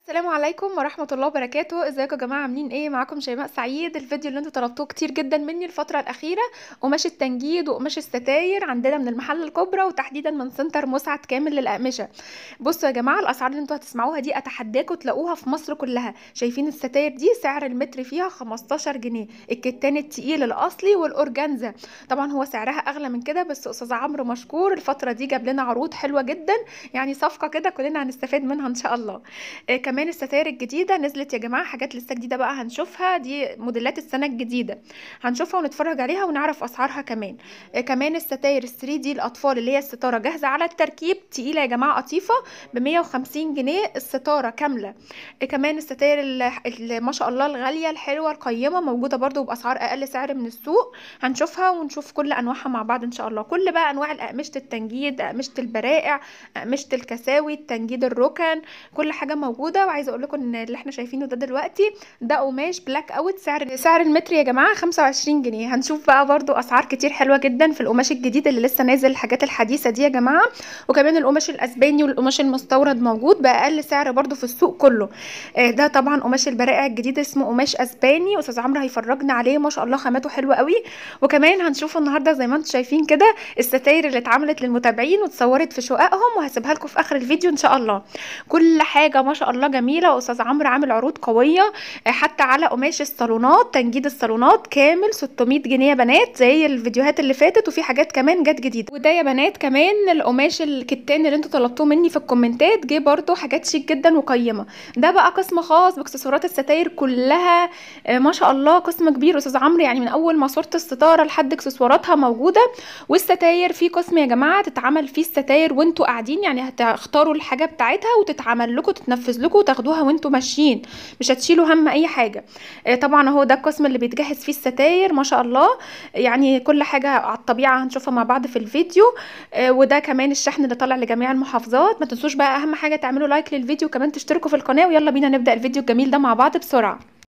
السلام عليكم ورحمة الله وبركاته ازيكم يا جماعة عاملين ايه معاكم شيماء سعيد الفيديو اللي انتوا طلبتوه كتير جدا مني الفترة الأخيرة قماش التنجيد وقماش الستاير عندنا من المحل الكبرى وتحديدا من سنتر مسعد كامل للأقمشة بصوا يا جماعة الأسعار اللي انتوا هتسمعوها دي أتحداكم تلاقوها في مصر كلها شايفين الستاير دي سعر المتر فيها 15 جنيه الكتان التقيل الأصلي والأورجانزا طبعا هو سعرها أغلى من كده بس أستاذ عمرو مشكور الفترة دي جاب لنا عروض حلوة جدا يعني صفقة كده كلنا هنستفاد منها إن شاء الله آه كمان الستاير الجديده نزلت يا جماعه حاجات لسه جديده بقى هنشوفها دي موديلات السنه الجديده هنشوفها ونتفرج عليها ونعرف اسعارها كمان آه كمان الستاير ال 3 دي الاطفال اللي هي الستاره جاهزه على التركيب تقيله يا جماعه قطيفه ب 150 جنيه الستاره كامله آه كمان الستاير اللي ما شاء الله الغاليه الحلوه القيمه موجوده برده باسعار اقل سعر من السوق هنشوفها ونشوف كل انواعها مع بعض ان شاء الله كل بقى انواع الاقمشه التنجيد اقمشه البرائع اقمشه الكساوي التنجيد الركن كل حاجه موجوده وعايزه اقول لكم ان اللي احنا شايفينه ده دلوقتي ده قماش بلاك اوت سعر سعر المتر يا جماعه 25 جنيه هنشوف بقى برضو اسعار كتير حلوه جدا في القماش الجديد اللي لسه نازل الحاجات الحديثه دي يا جماعه وكمان القماش الاسباني والقماش المستورد موجود باقل سعر برضو في السوق كله آه ده طبعا قماش البرائع الجديد اسمه قماش اسباني استاذ عمرو هيفرجنا عليه ما شاء الله خاماته حلوه قوي وكمان هنشوف النهارده زي ما انتم شايفين كده الستاير اللي اتعملت للمتابعين واتصورت في شققهم وهسيبها لكم في اخر الفيديو ان شاء الله كل حاجه ما شاء الله جميله واستاذ عمرو عامل عروض قويه حتى على قماش الصالونات تنجيد الصالونات كامل 600 جنيه يا بنات زي الفيديوهات اللي فاتت وفي حاجات كمان جت جديده وده يا بنات كمان القماش الكتان اللي انتوا طلبتوه مني في الكومنتات جه برده حاجات شيك جدا وقيمه ده بقى قسم خاص باكسسوارات الستاير كلها ما شاء الله قسم كبير استاذ عمرو يعني من اول ماسوره الستاره لحد اكسسواراتها موجوده والستاير في قسم يا جماعه تتعمل فيه الستاير وانتوا قاعدين يعني هتختاروا الحاجه بتاعتها وتتعمل لكم تتنفذ لكم وتاخدوها وانتوا ماشيين مش هتشيلوا هم اي حاجه آه طبعا اهو ده القسم اللي بيتجهز فيه الستاير ما شاء الله يعني كل حاجه على الطبيعه هنشوفها مع بعض في الفيديو آه وده كمان الشحن اللي طالع لجميع المحافظات ما تنسوش بقى اهم حاجه تعملوا لايك للفيديو كمان تشتركوا في القناه ويلا بينا نبدا الفيديو الجميل ده مع بعض بسرعه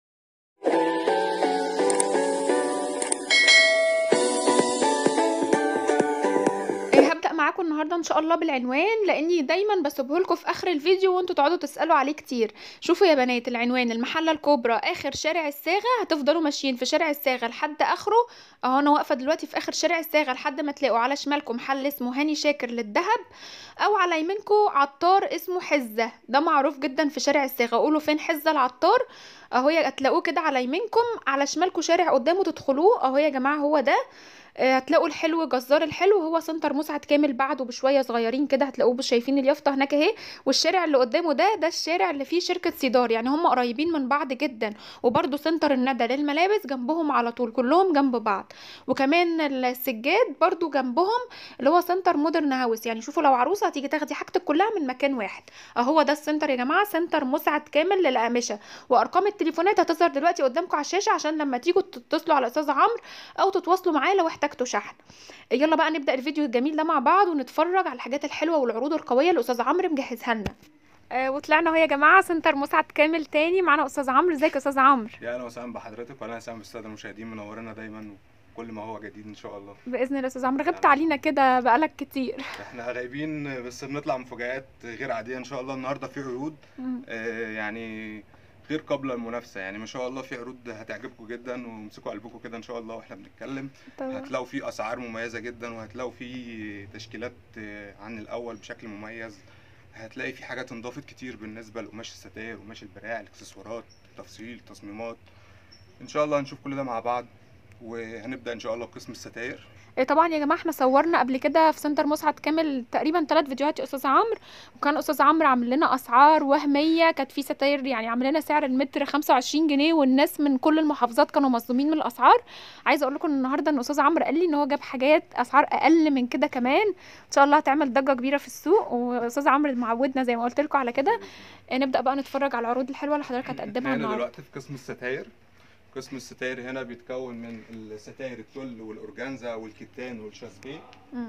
معاكم النهارده ان شاء الله بالعنوان لاني دايما بسيبه لكم في اخر الفيديو وانتوا تقعدوا تسالوا عليه كتير شوفوا يا بنات العنوان المحله الكبرى اخر شارع الصاغه هتفضلوا ماشيين في شارع الصاغه لحد اخره اهو انا واقفه دلوقتي في اخر شارع الصاغه لحد ما تلاقوا على شمالكم محل اسمه هاني شاكر للذهب او على يمينكم عطار اسمه حزه ده معروف جدا في شارع الصاغه قولوا فين حزه العطار اهو هتلاقوه كده على يمينكم على شمالكم شارع قدامه تدخلوه اهو يا جماعه هو ده هتلاقوا الحلو جزار الحلو هو سنتر مسعد كامل بعده بشويه صغيرين كده هتلاقوه شايفين اليافطه هناك اهي والشارع اللي قدامه ده ده الشارع اللي فيه شركه سيدار يعني هم قريبين من بعض جدا وبرده سنتر الندى للملابس جنبهم على طول كلهم جنب بعض وكمان السجاد برده جنبهم اللي هو سنتر مودرن هاوس يعني شوفوا لو عروسه هتيجي تاخدي حاجتك كلها من مكان واحد اهو ده السنتر يا جماعه سنتر مسعد كامل للاقمشه وارقام التليفونات هتظهر دلوقتي قدامكم على الشاشه عشان لما تيجوا تتصلوا على استاذ عمرو او تتواصلوا معاه لو احتجتوا شحن يلا بقى نبدا الفيديو الجميل ده مع بعض ونتفرج على الحاجات الحلوه والعروض القويه اللي استاذ عمرو مجهزها لنا آه وطلعنا اهو يا جماعه سنتر مسعد كامل تاني معانا استاذ عمرو ازيك يا استاذ عمرو يا اهلا وسهلا بحضرتك واهلا وسهلا بالساده المشاهدين منورنا دايما كل ما هو جديد ان شاء الله باذن الله استاذ عمرو غبت علينا كده بقالك كتير احنا غايبين بس بنطلع مفاجآت غير عاديه ان شاء الله النهارده في عروض آه يعني غير قابله للمنافسه يعني ما شاء الله في عروض هتعجبكم جدا وامسكوا قلبكم كده ان شاء الله واحنا بنتكلم طبعا. هتلاقوا في اسعار مميزه جدا وهتلاقوا في تشكيلات عن الاول بشكل مميز هتلاقي في حاجات انضافت كتير بالنسبه لقماش الستاير وقماش البراع الاكسسوارات تفصيل تصميمات ان شاء الله هنشوف كل ده مع بعض وهنبدا ان شاء الله بقسم الستاير طبعا يا جماعه احنا صورنا قبل كده في سنتر مسعد كامل تقريبا ثلاث فيديوهات يا استاذ عمرو وكان استاذ عمرو عامل لنا اسعار وهميه كانت في ستاير يعني عامل لنا سعر المتر 25 جنيه والناس من كل المحافظات كانوا مصدومين من الاسعار عايزه اقول لكم النهارده ان استاذ عمرو قال لي ان هو جاب حاجات اسعار اقل من كده كمان ان شاء الله هتعمل ضجه كبيره في السوق واستاذ عمرو معودنا زي ما قلت لكم على كده نبدا بقى نتفرج على العروض الحلوه اللي حضرتك هتقدمها النهارده دلوقتي في قسم الستاير قسم الستاير هنا بيتكون من الستاير التل والاورجانزا والكتان والشاسبيه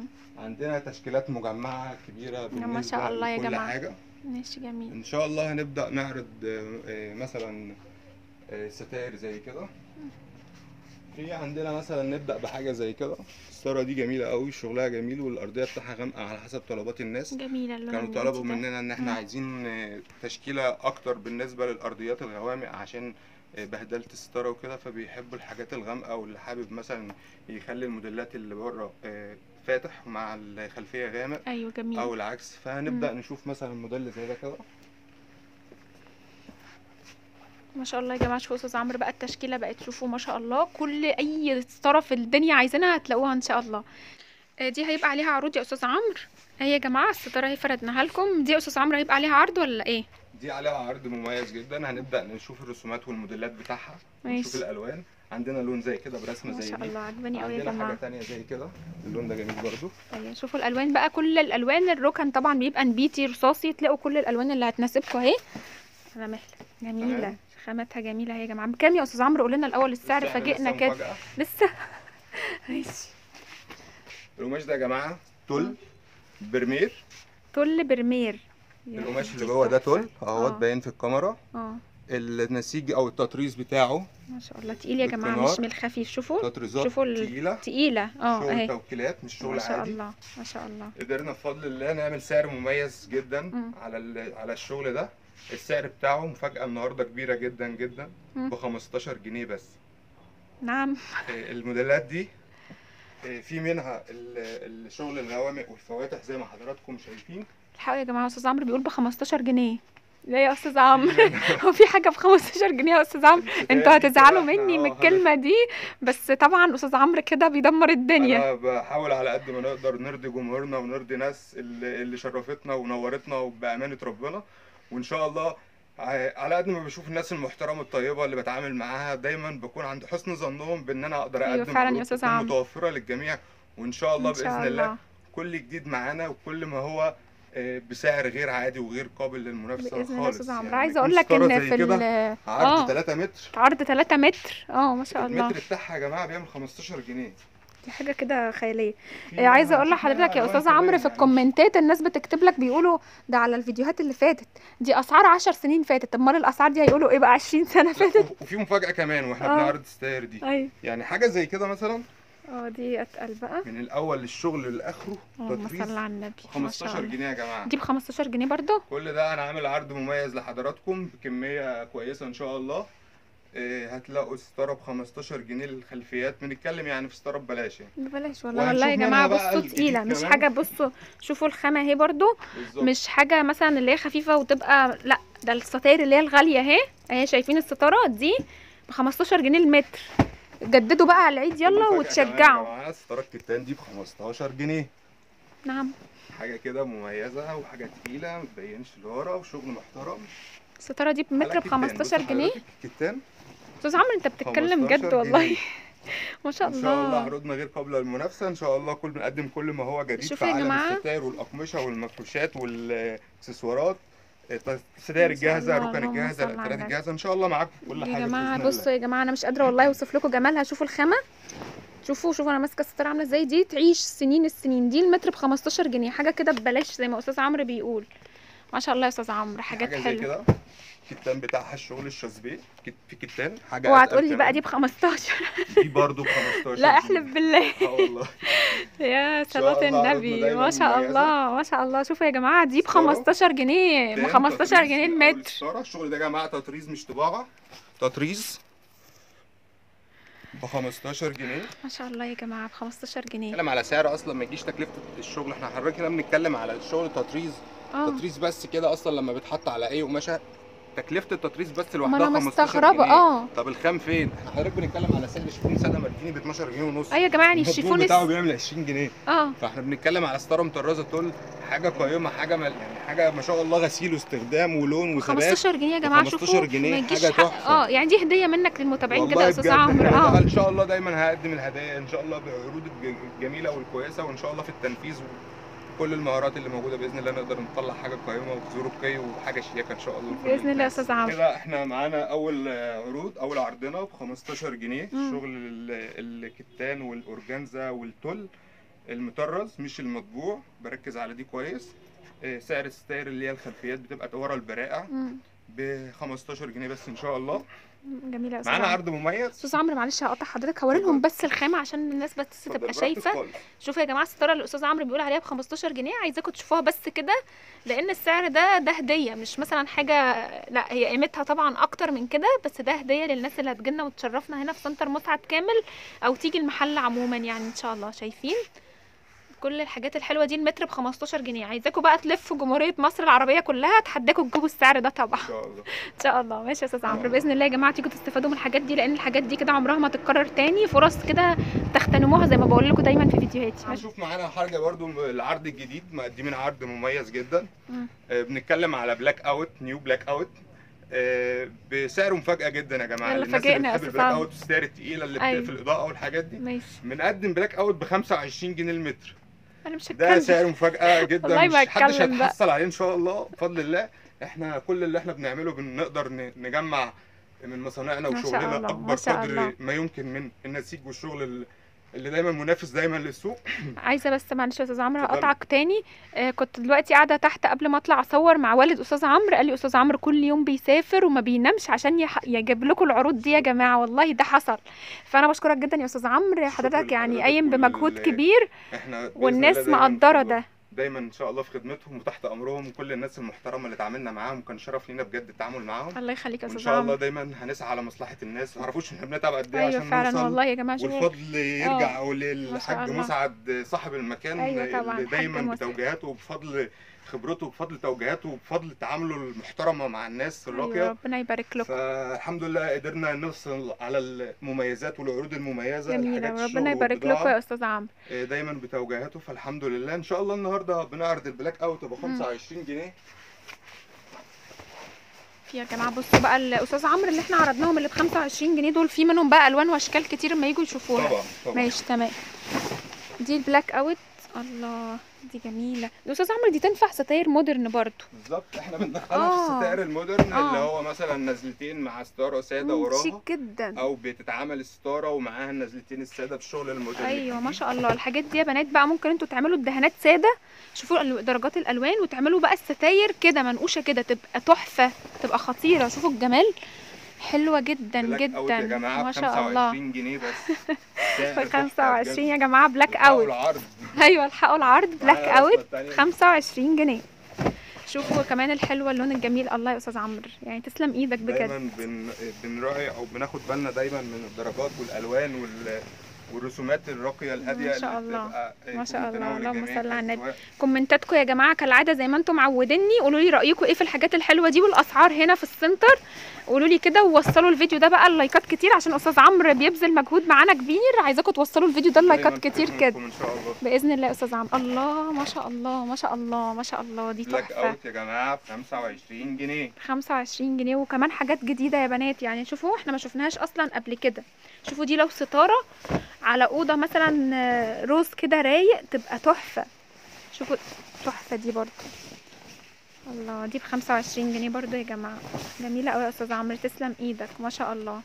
عندنا تشكيلات مجمعه كبيره بالنسبه ما شاء الله يا كل جماعه حاجه ماشي جميل ان شاء الله هنبدا نعرض مثلا ستاير زي كده في عندنا مثلا نبدا بحاجه زي كده الستاره دي جميله قوي شغلها جميل والارضيه بتاعها غامقه على حسب طلبات الناس جميله اللون كانوا النبيتي طلبوا ده. مننا ان احنا مم. عايزين آه، تشكيله اكتر بالنسبه للارضيات الغوامق عشان آه، بهدله الستاره وكده فبيحبوا الحاجات الغامقه واللي حابب مثلا يخلي الموديلات اللي بره آه، فاتح مع الخلفيه غامق ايوه جميل او العكس فهنبدا نشوف مثلا موديل زي ده كده ما شاء الله يا جماعه شوفوا استاذ عمرو بقى التشكيله بقت شوفوا ما شاء الله كل اي ستاره في الدنيا عايزينها هتلاقوها ان شاء الله آه، دي هيبقى عليها عروض يا استاذ عمرو اهي يا جماعه الستاره اهي فردناها لكم دي يا استاذ عمرو هيبقى عليها عرض ولا ايه دي عليها عرض مميز جدا هنبدا نشوف الرسومات والموديلات بتاعها ونشوف ماشي. الالوان عندنا لون زي كده برسمه ما زي شاء دي الله عجباني قوي يا عندنا حاجه جماعه تانية زي كده اللون ده جميل برضو طيب شوفوا الالوان بقى كل الالوان الركن طبعا بيبقى نبيتي رصاصي تلاقوا كل الالوان اللي هتناسبكم اهي انا مهله جميله تمام. خاماتها جميله اهي يا جماعه بكام يا استاذ عمرو قول لنا الاول السعر السعر فاجئنا لسه كده مفاجأة. لسه ماشي القماش ده يا جماعه تل برمير تل برمير يا القماش اللي دي جوه ده تحفة. تل اهوت آه. باين في الكاميرا اه النسيج او التطريز بتاعه ما شاء الله تقيل يا جماعه بالكنار. مش من الخفيف شوفوا تطريزات شوفوا ال- تقيله تقيله اه شغل اهي توكيلات مش شغل ما شاء عادي الله ما شاء الله قدرنا بفضل الله نعمل سعر مميز جدا مم. على ال- على الشغل ده السعر بتاعه مفاجأة النهارده كبيرة جدا جدا مم. ب 15 جنيه بس نعم آه، الموديلات دي آه، في منها ال- الشغل الغوامق والفواتح زي ما حضراتكم شايفين الحقوا يا جماعه استاذ عمرو بيقول ب 15 جنيه لا يا استاذ عمرو هو في حاجه ب 15 جنيه يا استاذ عمرو انتوا دي هتزعلوا كده إحنا مني من آه الكلمه دي بس طبعا استاذ عمرو كده بيدمر الدنيا انا بحاول على قد ما نقدر نرضي جمهورنا ونرضي ناس اللي اللي شرفتنا ونورتنا وبامانه ربنا وان شاء الله ع- على قد ما بشوف الناس المحترمه الطيبه اللي بتعامل معاها دايما بكون عند حسن ظنهم بان انا اقدر أيوة اقدم فعلا يا عروض أستاذ تكون عمرو. متوفره للجميع وان شاء الله ان شاء باذن الله الله كل جديد معانا وكل ما هو آه، بسعر غير عادي وغير قابل للمنافسه باذن الله يا خالص استاذ عمرو يعني عايزه اقول لك ستارة ان زي في كده ال- عرض اه 3 متر عرض 3 متر اه ما شاء الله المتر بتاعها يا جماعه بيعمل 15 جنيه دي حاجه كده خياليه في آه، عايزه منها- اقول في لحضرتك يا منها استاذ ألوان عمرو كمان في يعني. الكومنتات الناس بتكتب لك بيقولوا ده على الفيديوهات اللي فاتت دي اسعار 10 سنين فاتت امال الاسعار دي هيقولوا ايه بقى 20 سنه لا، فاتت وفي مفاجأة كمان واحنا آه. بنعرض الستاير دي ايوه يعني حاجة زي كده مثلا اه دي اتقل بقى من الأول للشغل لآخره اللهم تطريز صل على النبي ما شاء 15 الله جنيه يا جماعة دي ب 15 جنيه برضو كل ده أنا عامل عرض مميز لحضراتكم بكمية كويسة إن شاء الله إيه، هتلاقوا ستارة ب 15 جنيه للخلفيات بنتكلم يعني في ستارة ببلاش يعني ببلاش والله وهنشوف والله يا منها جماعه بقى بصوا الجديد تقيله مش كمان. حاجه بصوا شوفوا الخامه اهي برضو بالظبط مش حاجه مثلا اللي هي خفيفه وتبقى لا ده الستاير اللي هي الغاليه اهي اهي شايفين الستارات دي ب 15 جنيه المتر جددوا بقى على العيد يلا ومفاجأة كمان يا وتشجعوا جماعة ستارة الكتان دي ب 15 جنيه نعم حاجة كده مميزة وحاجة تقيلة متبينش لورا وشغل محترم الستاره دي على بمتر ب كتان. 15 بص جنيه حضرتك الكتان استاذ عمرو انت بتتكلم 15 جد والله جنيه. ما شاء ان شاء الله الله عروضنا غير قابله للمنافسه ان شاء الله كل بنقدم كل ما هو جديد شوفوا في يا عالم جماعة. الستاير والاقمشه والمفروشات والاكسسوارات الستاير ما شاء الجاهزه الله، الركن اللهم الجاهزه صل على الاترات النبي. الجاهزه ان شاء الله معاكم في كل يا حاجه جماعه بإذن بصوا الله. يا جماعه انا مش قادره والله اوصف لكم جمالها شوفوا الخامه شوفوا شوفوا انا ماسكه الستاره عامله ازاي دي تعيش سنين السنين دي المتر ب 15 جنيه حاجه كده ببلاش زي ما استاذ عمرو بيقول ما شاء الله يا استاذ عمرو حاجات حاجه زي حلوه كده الكتان بتاعها الشغل الشاذبيه كت- في كتان حاجه اوعى أتقل تقول لي بقى كمان. دي ب 15 دي برضه ب 15 لا احلف بالله اه والله يا شاء صلاة الله عرضنا النبي دايماً ما شاء مميزة. الله ما شاء الله شوفوا يا جماعه دي ب ستارة. 15 جنيه ب كتان 15 تطريز جنيه من أول المتر الستارة. الشغل ده يا جماعه تطريز مش طباعه تطريز ب 15 جنيه ما شاء الله يا جماعه ب 15 جنيه بنتكلم على سعر اصلا ما يجيش تكلفه الشغل احنا حضرتك هنا بنتكلم على الشغل تطريز اه تطريز بس كده اصلا لما بيتحط على اي قماشه تكلفه التطريز بس ما لوحدها انا 15 مستغربه جنيه اه طب الخام فين؟ احنا حضرتك بنتكلم على سعر شيفون ساده ماركيني ب 12 جنيه ونص ايوه يا جماعه يعني المضمون الشيفون بتاعه الس- بيعمل 20 جنيه اه فاحنا بنتكلم على ستاره مطرزه تول حاجه قيمه حاجه مل... يعني حاجه ما شاء الله غسيل واستخدام ولون وثبات 15 جنيه يا جماعه 15 شوفوا جنيه ما يجيش حاجة حق تحفة. اه يعني دي هديه منك للمتابعين كده يا استاذ بجد عمرو احنا اه ان شاء الله دايما هقدم الهدايا ان شاء الله بعروض الج- الجميله والكويسه وان شاء الله في التنفيذ وكل المهارات اللي موجوده باذن الله نقدر نطلع حاجه قيمه وظروف رقي وحاجه شياكه ان شاء الله لكل باذن الله يا الناس. استاذ عمرو كده احنا معانا اول آه، عروض اول عرضنا ب 15 جنيه مم. شغل ال- الكتان والاورجانزا والتل المطرز مش المطبوع بركز على دي كويس آه، سعر الستاير اللي هي الخلفيات بتبقى ورا البرائع مم. ب 15 جنيه بس ان شاء الله جميله يا استاذ معانا عمرو عرض مميز استاذ عمرو معلش هقطع حضرتك هوري لهم بس الخامه عشان الناس بس اتفضل، تبقى براحتك شايفه خالص. شوفوا يا جماعه الستاره اللي الاستاذ عمرو بيقول عليها ب 15 جنيه عايزاكم تشوفوها بس كده لان السعر ده ده هديه مش مثلا حاجه لا هي قيمتها طبعا اكتر من كده بس ده هديه للناس اللي هتجيلنا وتشرفنا هنا في سنتر مسعد كامل او تيجي المحل عموما يعني ان شاء الله شايفين كل الحاجات الحلوه دي المتر ب 15 جنيه عايزاكم بقى تلفوا جمهوريه مصر العربيه كلها اتحداكم تجيبوا السعر ده طبعا ان شاء الله ان شاء الله ماشي يا استاذ عمرو باذن الله يا جماعه تيجوا تستفادوا من الحاجات دي لان الحاجات دي كده عمرها ما تتكرر تاني فرص كده تغتنموها زي ما بقول لكم دايما في فيديوهاتي ماشي هنشوف معانا حاجه برضو م- العرض الجديد مقدمين عرض مميز جدا مم. آه، بنتكلم على بلاك اوت نيو بلاك اوت آه، بسعر مفاجاه جدا يا جماعه يلا للناس فاجئنا اللي يا بتحب أستاذ البلاك عمرو. اوت والسعر التقيله اللي أيوة. بت- في الاضاءه والحاجات دي ماشي بنقدم بلاك اوت ب 25 جنيه المتر انا مش ده هتكلم سعر مفاجاه جدا والله ما مش حدش هتكلم بقى. هيتحصل عليه ان شاء الله بفضل الله احنا كل اللي احنا بنعمله بنقدر ن- نجمع من مصانعنا ما شاء وشغلنا الله، ما اكبر شاء قدر الله. ما يمكن من النسيج والشغل ال- اللي دايما منافس دايما للسوق عايزه بس معلش يا استاذ عمرو اتفضلي. هقطعك تاني آه كنت دلوقتي قاعده تحت قبل ما اطلع اصور مع والد استاذ عمرو قال لي استاذ عمرو كل يوم بيسافر وما بينامش عشان يح... يجيب لكم العروض دي يا جماعه والله ده حصل فانا بشكرك جدا يا استاذ عمرو حضرتك يعني لحضرتك قايم بمجهود وال- كبير احنا بإذن والناس الله دايماً مقدره في- ده دايما ان شاء الله في خدمتهم وتحت امرهم كل الناس المحترمه اللي اتعاملنا معاهم كان شرف لينا بجد التعامل معاهم الله يخليك يا وان استاذ شاء الله عمرو دايما هنسعى على مصلحه الناس ما تعرفوش احنا بنتعب قد ايه ايوه عشان فعلا نوصل والله يا جماعه شوفوا والفضل يرجع ما للحاج شاء الله. مسعد صاحب المكان أيوة طبعاً، اللي الحاج دايما مسعد. بتوجيهاته وبفضل خبرته وبفضل توجيهاته وبفضل تعامله المحترمه مع الناس ايوه الراقيه ربنا يبارك لكم فالحمد لله قدرنا نوصل على المميزات والعروض المميزه جميله لحاجات الشغل ربنا يبارك والبضاعة. لكم يا استاذ عمرو آه، دايما بتوجيهاته فالحمد لله ان شاء الله النهارده بنعرض البلاك اوت ب 25 جنيه في يا جماعه بصوا بقى الاستاذ عمرو اللي احنا عرضناهم اللي ب 25 جنيه دول في منهم بقى الوان واشكال كتير اما يجوا يشوفوها طبعا طبعا ماشي تمام دي البلاك اوت الله دي جميله الاستاذ عمرو دي تنفع ستاير مودرن برضو بالظبط احنا بندخلها في آه. الستائر المودرن آه. اللي هو مثلا نزلتين مع ستاره ساده مم، وراها شيك جدا او بتتعمل ستاره ومعاها النزلتين الساده في الشغل المودرن ايوه ما الجديد. شاء الله الحاجات دي يا بنات بقى ممكن انتوا تعملوا الدهانات ساده شوفوا ال- درجات الالوان وتعملوا بقى الستاير كده منقوشه كده تبقى تحفه تبقى خطيره شوفوا الجمال حلوه جدا بلاك اوت يا جدا جماعه ما ب شاء الله 25 جنيه بس سعر ب تحفة 25 بجد. يا جماعه بلاك الحقوا اوت العرض ايوه الحقوا العرض بلاك معانا اوت الرسمة التانية. 25 جنيه شوفوا كمان الحلوه اللون الجميل الله يا استاذ عمرو يعني تسلم ايدك بجد دايما بن... بنراعي او بناخد بالنا دايما من الدرجات والالوان وال... والرسومات الراقيه الهاديه ما شاء اللي الله. بتبقى ما في شاء الله. متناول اللهم الجميع صل على النبي. سواء كومنتاتكم يا جماعه كالعاده زي ما انتم معوديني قولوا لي رايكم ايه في الحاجات الحلوه دي والاسعار هنا في السنتر قولوا لي كده ووصلوا الفيديو ده بقى اللايكات كتير عشان استاذ عمرو بيبذل مجهود معانا كبير عايزاكم توصلوا الفيديو ده اللايكات دايماً كتير في كده خدمتكم ان شاء الله باذن الله يا استاذ عمرو الله ما شاء الله ما شاء الله ما شاء الله دي بلاك تحفه اوت يا جماعه ب 25 جنيه 25 جنيه وكمان حاجات جديدة يا بنات يعني شوفوا احنا ما شفناهاش اصلا قبل كده شوفوا دي لو ستارة على اوضة مثلا آه، روز كده رايق تبقى تحفة شوفوا تحفة دي برضو الله دي ب 25 جنيه برضو يا جماعة جميلة قوي يا استاذ عمرو تسلم ايدك ما شاء الله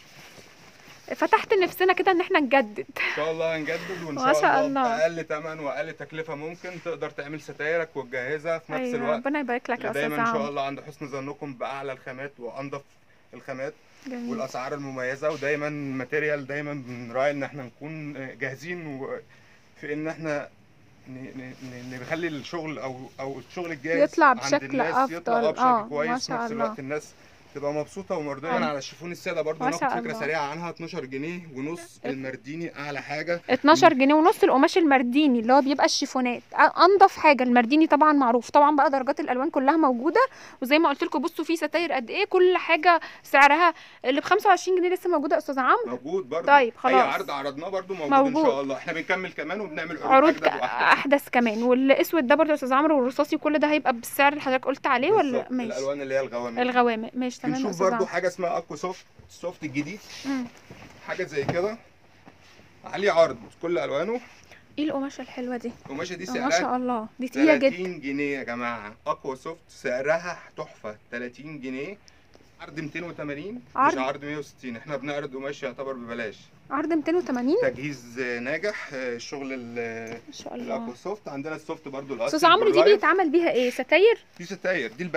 فتحت نفسنا كده ان احنا نجدد ان شاء الله هنجدد وان ما شاء, شاء الله الله. باقل ثمن واقل تكلفه ممكن تقدر تعمل ستايرك وتجهزها في نفس ايوه الوقت ربنا يبارك لك يا دايما استاذ ان شاء عمرو الله عند حسن ظنكم باعلى الخامات وانضف الخامات جميل والاسعار المميزه ودايما ماتيريال دايما بنراعي ان احنا نكون جاهزين و- في ان احنا ن- ن- ن- نخلي الشغل او او الشغل الجاهز يطلع عند بشكل الناس أفضل. يطلع بشكل آه، ما كويس في شاء نفس الله. الوقت الناس تبقى مبسوطه ومرضيه أيوة. على الشيفون الساده برضه ما ناخد شاء فكره الله. سريعه عنها 12 جنيه ونص المرديني اعلى حاجه 12 جنيه ونص القماش المرديني اللي هو بيبقى الشيفونات أ- انضف حاجه المرديني طبعا معروف طبعا بقى درجات الالوان كلها موجوده وزي ما قلت لكم بصوا في ستاير قد ايه كل حاجه سعرها اللي ب 25 جنيه لسه موجوده يا استاذ عمرو موجود برضه طيب، اي خلاص. عرض عرضناه برضه موجود, موجود. ان شاء الله احنا بنكمل كمان وبنعمل عروض عروض ك- اجدد واحدث احدث كمان والاسود ده برضه يا استاذ عمرو والرصاصي كل ده هيبقى بالسعر اللي حضرتك قلت عليه ولا بالظبط، ماشي الالوان اللي هي الغوامق الغوامق ماشي تمام يا بنشوف استاذ برضو عمرو حاجه اسمها اكوا سوفت السوفت الجديد مم. حاجه زي كده عليه عرض كل الوانه ايه القماشه الحلوه دي القماشه دي آه، ما سعرها شاء الله دي تقيله جدا 30 جنيه يا جماعه اكوا سوفت سعرها تحفه 30 جنيه عرض 280 عرض؟ مش عرض 160 احنا بنعرض قماش يعتبر ببلاش عرض 280 تجهيز ناجح آه، الشغل ال- ما شاء الاكوا الله سوفت عندنا السوفت برضو الاصلي استاذ عمرو دي البرولايف. بيتعمل بيها ايه ستاير دي ستاير دي البراقع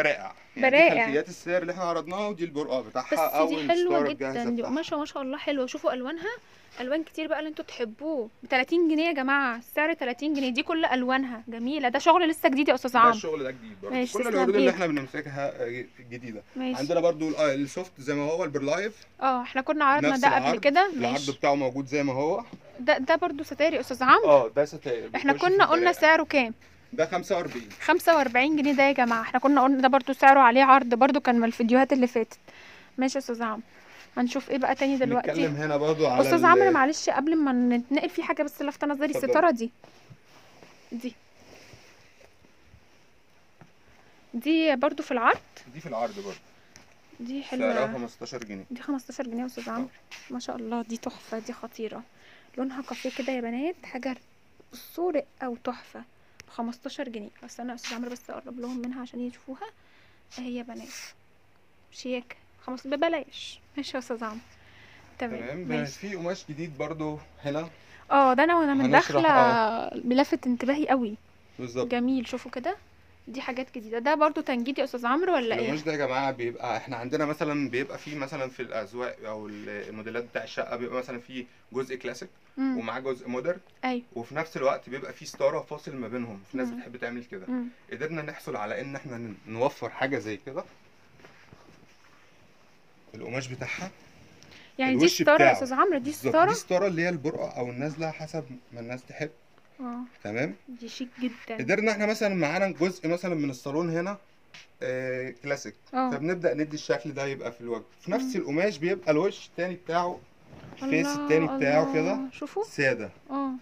يعني دي برائع. خلفيات السعر اللي احنا عرضناها ودي البرقع بتاعها بس او دي حلوه الستاره الجاهزه جدا دي بتاعها قماشه ما شاء الله حلوه شوفوا الوانها الوان كتير بقى اللي انتوا تحبوه ب 30 جنيه يا جماعه السعر 30 جنيه دي كل الوانها جميله ده شغل لسه جديد يا استاذ ده عمرو الشغل ده جديد برضه ماشي، كل تسلم العروض اللي ايدك. احنا بنمسكها آه، جديده ماشي عندنا برضو ال- آه، السوفت زي ما هو البرلايف اه احنا كنا عرضنا نفس ده قبل العرض كده العرض ماشي بتاعه موجود زي ما هو ده ده برضو ستاير يا استاذ عمرو اه ده ستاير احنا بيخش في كنا قلنا البراءة. سعره كام ده 45 45 جنيه ده يا جماعه احنا كنا قلنا ده برضو سعره عليه عرض برضو كان من الفيديوهات اللي فاتت ماشي يا استاذ عمرو هنشوف ايه بقى تاني دلوقتي نتكلم هنا برضو على استاذ ال- عمرو معلش قبل ما نتنقل في حاجه بس لفت نظري اتفضل. الستاره دي دي دي برضو في العرض دي في العرض برضو دي سعرها حلوه 15 جنيه دي 15 جنيه يا استاذ عمرو ما شاء الله دي تحفه دي خطيره لونها كافيه كده يا بنات حاجه بصوا رقه وتحفه ب 15 جنيه بس انا يا استاذ عمرو بس اقرب لهم منها عشان يشوفوها اهي يا بنات شياكه خمس ببلاش ماشي يا استاذ عمرو تمام تمام ماشي في قماش جديد برضو هنا اه ده انا وانا من هنشرح، داخله اه. بلفت انتباهي قوي بالظبط جميل شوفوا كده دي حاجات جديده ده برضو تنجيد يا استاذ عمرو ولا ايه القماش ده يا جماعه بيبقى احنا عندنا مثلا بيبقى فيه مثلا في الاذواق او الموديلات بتاع الشقه بيبقى مثلا فيه جزء كلاسيك مم. ومعاه جزء مودرن ايوه وفي نفس الوقت بيبقى فيه ستاره فاصل ما بينهم في ناس مم. بتحب تعمل كده مم. قدرنا نحصل على ان احنا ن- نوفر حاجه زي كده القماش بتاعها يعني دي الوش ستاره يا بتاعه. استاذ عمرو دي بالظبط. ستاره دي ستاره اللي هي البرقع او النازله حسب ما الناس تحب اه تمام دي شيك جدا قدرنا احنا مثلا معانا جزء مثلا من الصالون هنا آه كلاسيك اه فبنبدا ندي الشكل ده يبقى في الوجه في نفس القماش بيبقى الوش التاني بتاعه الفيس الله، التاني بتاعه الله. كده شوفوا ساده اه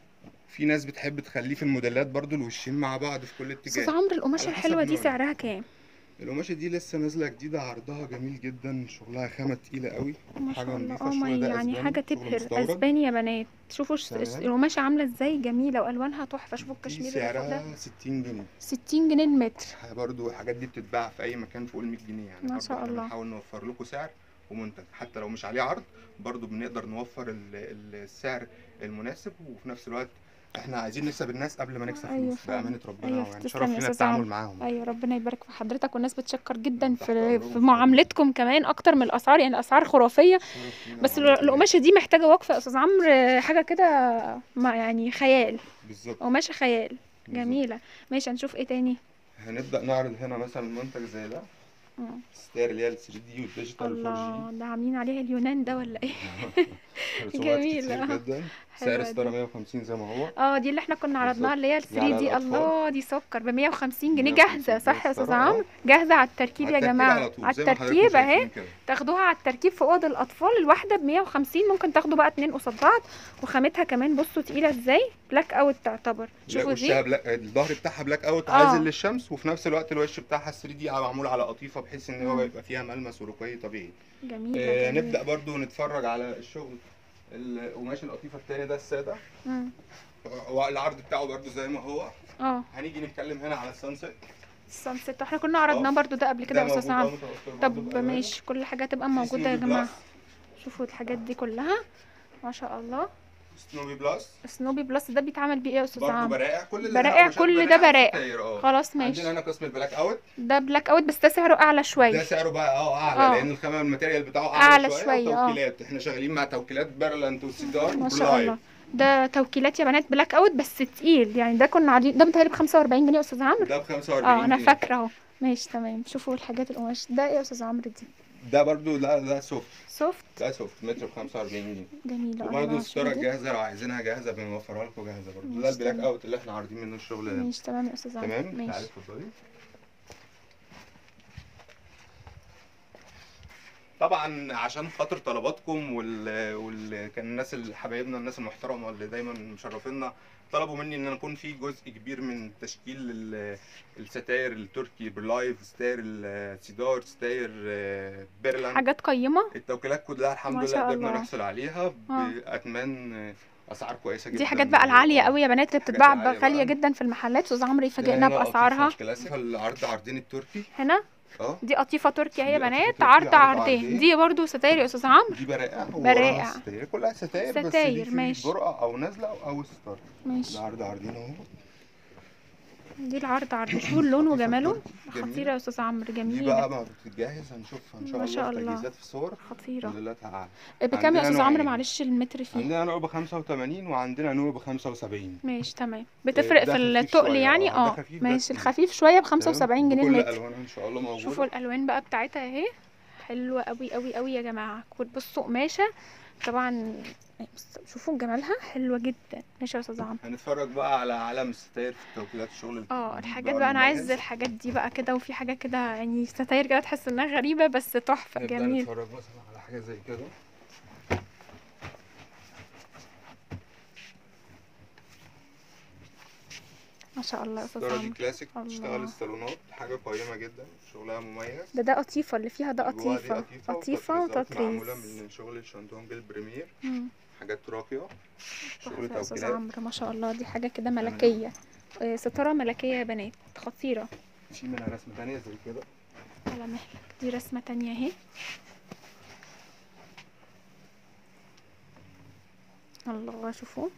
في ناس بتحب تخليه في الموديلات برضو الوشين مع بعض في كل استاذ اتجاه عمرو القماشه على حسب الحلوه دي نوعه. سعرها كام القماشه دي لسه نازله جديده عرضها جميل جدا شغلها خامه تقيله قوي ما حاجه شاء الله نظيفه اه ما الشغل ده يعني اسباني حاجه شغل تبهر مستورد. اسباني يا بنات شوفوا الش- تمام. القماشه عامله ازاي جميله والوانها تحفه شوفوا دي الكشمير اللي فوق ده سعرها 60 جنيه 60 جنيه المتر برضو الحاجات دي بتتباع في اي مكان فوق ال 100 جنيه يعني ما برضو شاء احنا الله. بنحاول نوفر لكم سعر ومنتج حتى لو مش عليه عرض برضو بنقدر نوفر ال- ال- السعر المناسب وفي نفس الوقت احنا عايزين نكسب الناس قبل ما نكسب أيوة فلوس فعلا. بأمانة ربنا أيوة، يعني تسلم شرف يا لنا أستاذ التعامل عمرو. معاهم ايوه ربنا يبارك في حضرتك والناس بتشكر جدا تحت في, أمرهم في في معاملتكم كمان اكتر من الاسعار يعني الاسعار خرافيه شرف لينا بس وعملت القماشه دي محتاجه وقفه يا استاذ عمرو حاجه كده ما يعني خيال إيه. بالظبط قماشه خيال بالظبط. جميله ماشي هنشوف ايه تاني هنبدأ نعرض هنا مثلا منتج زي ده مم. ستاير اللي هي ال 3 دي والديجيتال 4 الله ده عاملين عليها اليونان ده ولا ايه جي رسومات جميلة. كتير جدا حلوة سعر دي. ستاره 150 زي ما هو اه دي اللي احنا كنا عرضناها اللي هي ال دي على 3 دي الأطفال. الله دي سكر ب 150 جنيه 150 جاهزه صح يا استاذ بالسرعة. عمرو جاهزه على التركيب يا على التركيب جماعه على طول على زي ما حضراتكم التركيب اهي شايفين كده. تاخدوها على التركيب في اوض الاطفال الواحده ب 150 ممكن تاخدوا بقى اتنين قصاد بعض وخامتها كمان بصوا تقيله ازاي بلاك اوت تعتبر شوفوا وشها دي بلاك الظهر بتاعها بلاك اوت آه. عازل للشمس وفي نفس الوقت الوش بتاعها 3 دي معمول على قطيفه بحيث ان هو مم. يبقى فيها ملمس ورقي طبيعي جميله آه جميلة. نبدا برضو نتفرج على الشغل القماش القطيفه التاني ده الساده مم. والعرض بتاعه برضو زي ما هو اه هنيجي نتكلم هنا على السانسيت السانسيت احنا كنا عرضناه آه. برضو ده قبل كده ده يا استاذ موجود عمرو أهو متوفر برضو طب بألوانه. ماشي كل حاجه تبقى في موجوده يا سنوبي جماعه بلس. شوفوا الحاجات دي كلها ما شاء الله سنوبي بلس سنوبي بلس ده بيتعمل بيه ايه يا استاذ برضو عمرو برائع كل اللي برائع، هنا كل قماشات ده برائع. ستاير، اه خلاص ماشي عندنا هنا قسم البلاك اوت ده بلاك اوت بس ده سعره اعلى ده شويه سعره بقى اه اعلى آه. لان الخامه الماتيريال بتاعه أعلى اعلى, شوية، شويه آه. توكيلات احنا شغالين مع توكيلات بيرلانت وسيجار ما شاء وبلايف. الله ده توكيلات يا بنات بلاك اوت بس تقيل يعني ده كنا عارضين ده متهيألي ب 45 جنيه يا استاذ عمرو ده ب 45 اه انا جنيه. فاكره اهو ماشي تمام شوفوا الحاجات القماش ده ايه يا استاذ عمرو دي ده برضو لا ده سوفت سوفت ده سوفت متر ب 45 جنيه جميله وبرضو الله الستاره شوفوا دي. الجاهزه لو عايزينها جاهزه بنوفرها لكم جاهزه برضو ده ماشي، البلاك تمام. اوت اللي احنا عارضين منه الشغل ده ماشي تمام يا استاذ عمرو تمام تعالي ماشي اتفضلي طبعا عشان خاطر طلباتكم وال... وال... كان الناس اللي حبايبنا الناس المحترمه اللي دايما مشرفينا طلبوا مني ان انا اكون في جزء كبير من تشكيل ال- الستاير التركي برلايف ستاير السيدار ستاير آه، بيرلاند حاجات قيمه التوكيلات كلها الحمد ما لله شاء قدرنا الله. نحصل عليها آه. باثمان آه، اسعار كويسه جدا دي حاجات بقى العاليه قوي يا بنات اللي حاجات بتتباع العالية غاليه بقى. جدا في المحلات استاذ عمرو ده يفاجئنا هنا باسعارها قطيفة كلاسيك العرض عرضين التركي هنا اه دي قطيفه تركي اهي يا دي قطيفة بنات تركي، عرض عرض عرضين عرضين. دي برضو ستاير يا استاذ عمرو دي برائع برائع. ووراها ستاير كلها ستاير بس ستاير، دي في ماشي. برقع او نازله او ستار ماشي ده عرض عرضين اهو دي العرض عرض شوفوا اللون وجماله جميلة. خطيره يا استاذ عمرو دي جميله بقى ما بتتجهز هنشوفها ان شاء ما الله شاء في الله. تجهيزات في الصور خطيره باذن الله تعالى بكام يا عندنا استاذ عمرو نوعين. معلش المتر فيه عندنا نوع ب 85 وعندنا نوع ب 75 ماشي تمام بتفرق ده في خفيف التقل شوية، يعني آه، ده اه خفيف ماشي بس. الخفيف شويه ب تمام؟ 75 جنيه بكل المتر الوانها ان شاء الله موجوده شوفوا الالوان بقى بتاعتها اهي حلوه قوي قوي قوي يا جماعه بصوا قماشه طبعا بص- شوفوا جمالها حلوه جدا ماشي يا استاذ عمرو هنتفرج بقى على عالم الستاير في توكيلات الشغل اه الجديد الحاجات بقى انا عايز المميز. الحاجات دي بقى كده وفي حاجات كده يعني ستاير كده تحس انها غريبه بس تحفه نبدأ جميل نتفرج مثلا على حاجه زي كده ما شاء الله يا استاذ الستاره دي عمرو كلاسيك الله. بتشتغل الصالونات حاجه قيمه جدا شغلها مميز ده ده قطيفه اللي فيها ده جواها دي قطيفه قطيفه وتطريزات معموله وتطريز من شغل الشاندونج البريمير مم. حاجات راقيه شغل تحفه يا استاذ توكيلات عمرو ما شاء الله دي حاجه كده ملكيه آه، ستاره ملكيه يا بنات خطيره في منها رسمه تانية زي كده على مهلك دي رسمة تانية اهي الله شوفوا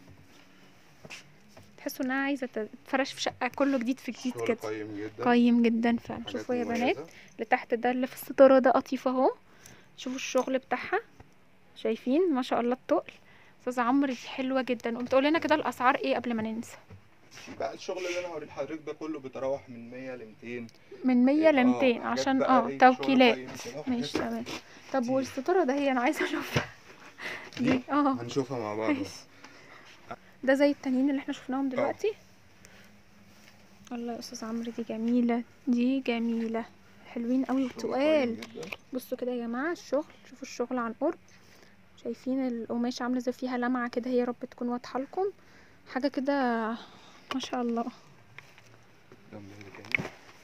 تحسوا انها عايزة تتفرش في شقة كله جديد في جديد شغل كده قيم جدا قيم جدا فعلا حاجات شوفوا يا بنات مميزة. اللي تحت ده اللي في الستارة ده قطيفة اهو شوفوا الشغل بتاعها شايفين ما شاء الله التقل استاذ عمرو دي حلوة جدا قوم تقول لنا كده الاسعار ايه قبل ما ننسى بقى الشغل اللي انا هوريه لحضرتك ده كله بيتراوح من 100 ل 200 من 100 ل آه، 200 حاجات عشان بقى اه إيه، شغل توكيلات قيم كده وحاجات ماشي تمام طب كتير. والستارة ده هي انا عايزة اشوفها دي دي اه هنشوفها مع بعض ماشي. ده زي التانيين اللي احنا شفناهم دلوقتي الله يا استاذ عمرو دي جميله دي جميله حلوين قوي شغل وتقال قيم جدا. بصوا كده يا جماعه الشغل شوفوا الشغل عن قرب شايفين القماشه عامله زي فيها لمعه كده هي يا رب تكون واضحه لكم حاجه كده ما شاء الله ده مهم جدا.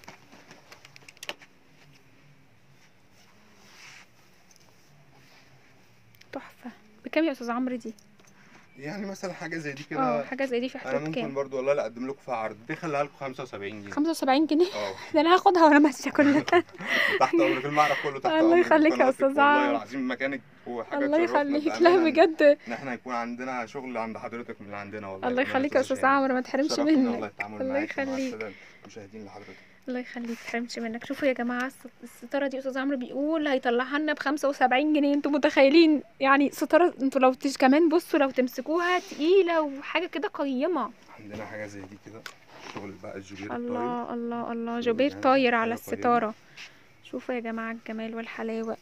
تحفه بكام يا استاذ عمرو دي يعني مثلا حاجه زي دي اه كده حاجه زي دي في انا حدود ممكن كام برضو والله لا اقدم لكم فيها عرض دي خليها لكم 75 جنيه 75 جنيه اه ده انا هاخدها وانا ماشيه كلها تحت امرك المعرض كله تحت الله امرك يخليك يا قناتك أستاذ والله عمرو. العظيم مكانك وحاجه الله تشرفنا يخليك لا بأمانة بجد ان احنا يكون عندنا شغل عند حضرتك من اللي عندنا والله الله بأمانة يخليك يا استاذ عمرو ما تحرمش شرفنا والله منك التعامل الله معاك ومع يخليك. السادة المشاهدين لحضرتك الله يخليك تحرمش منك شوفوا يا جماعه الس- الستاره دي استاذ عمرو بيقول هيطلعها لنا ب 75 جنيه انتوا متخيلين يعني ستاره انتوا لو تش كمان بصوا لو تمسكوها تقيله وحاجه كده قيمه عندنا حاجه زي دي كده شغل بقى الجبير الطاير الله الله الله شغل جوبير يعني طاير على حاجة قيمة. الستاره شوفوا يا جماعه الجمال والحلاوه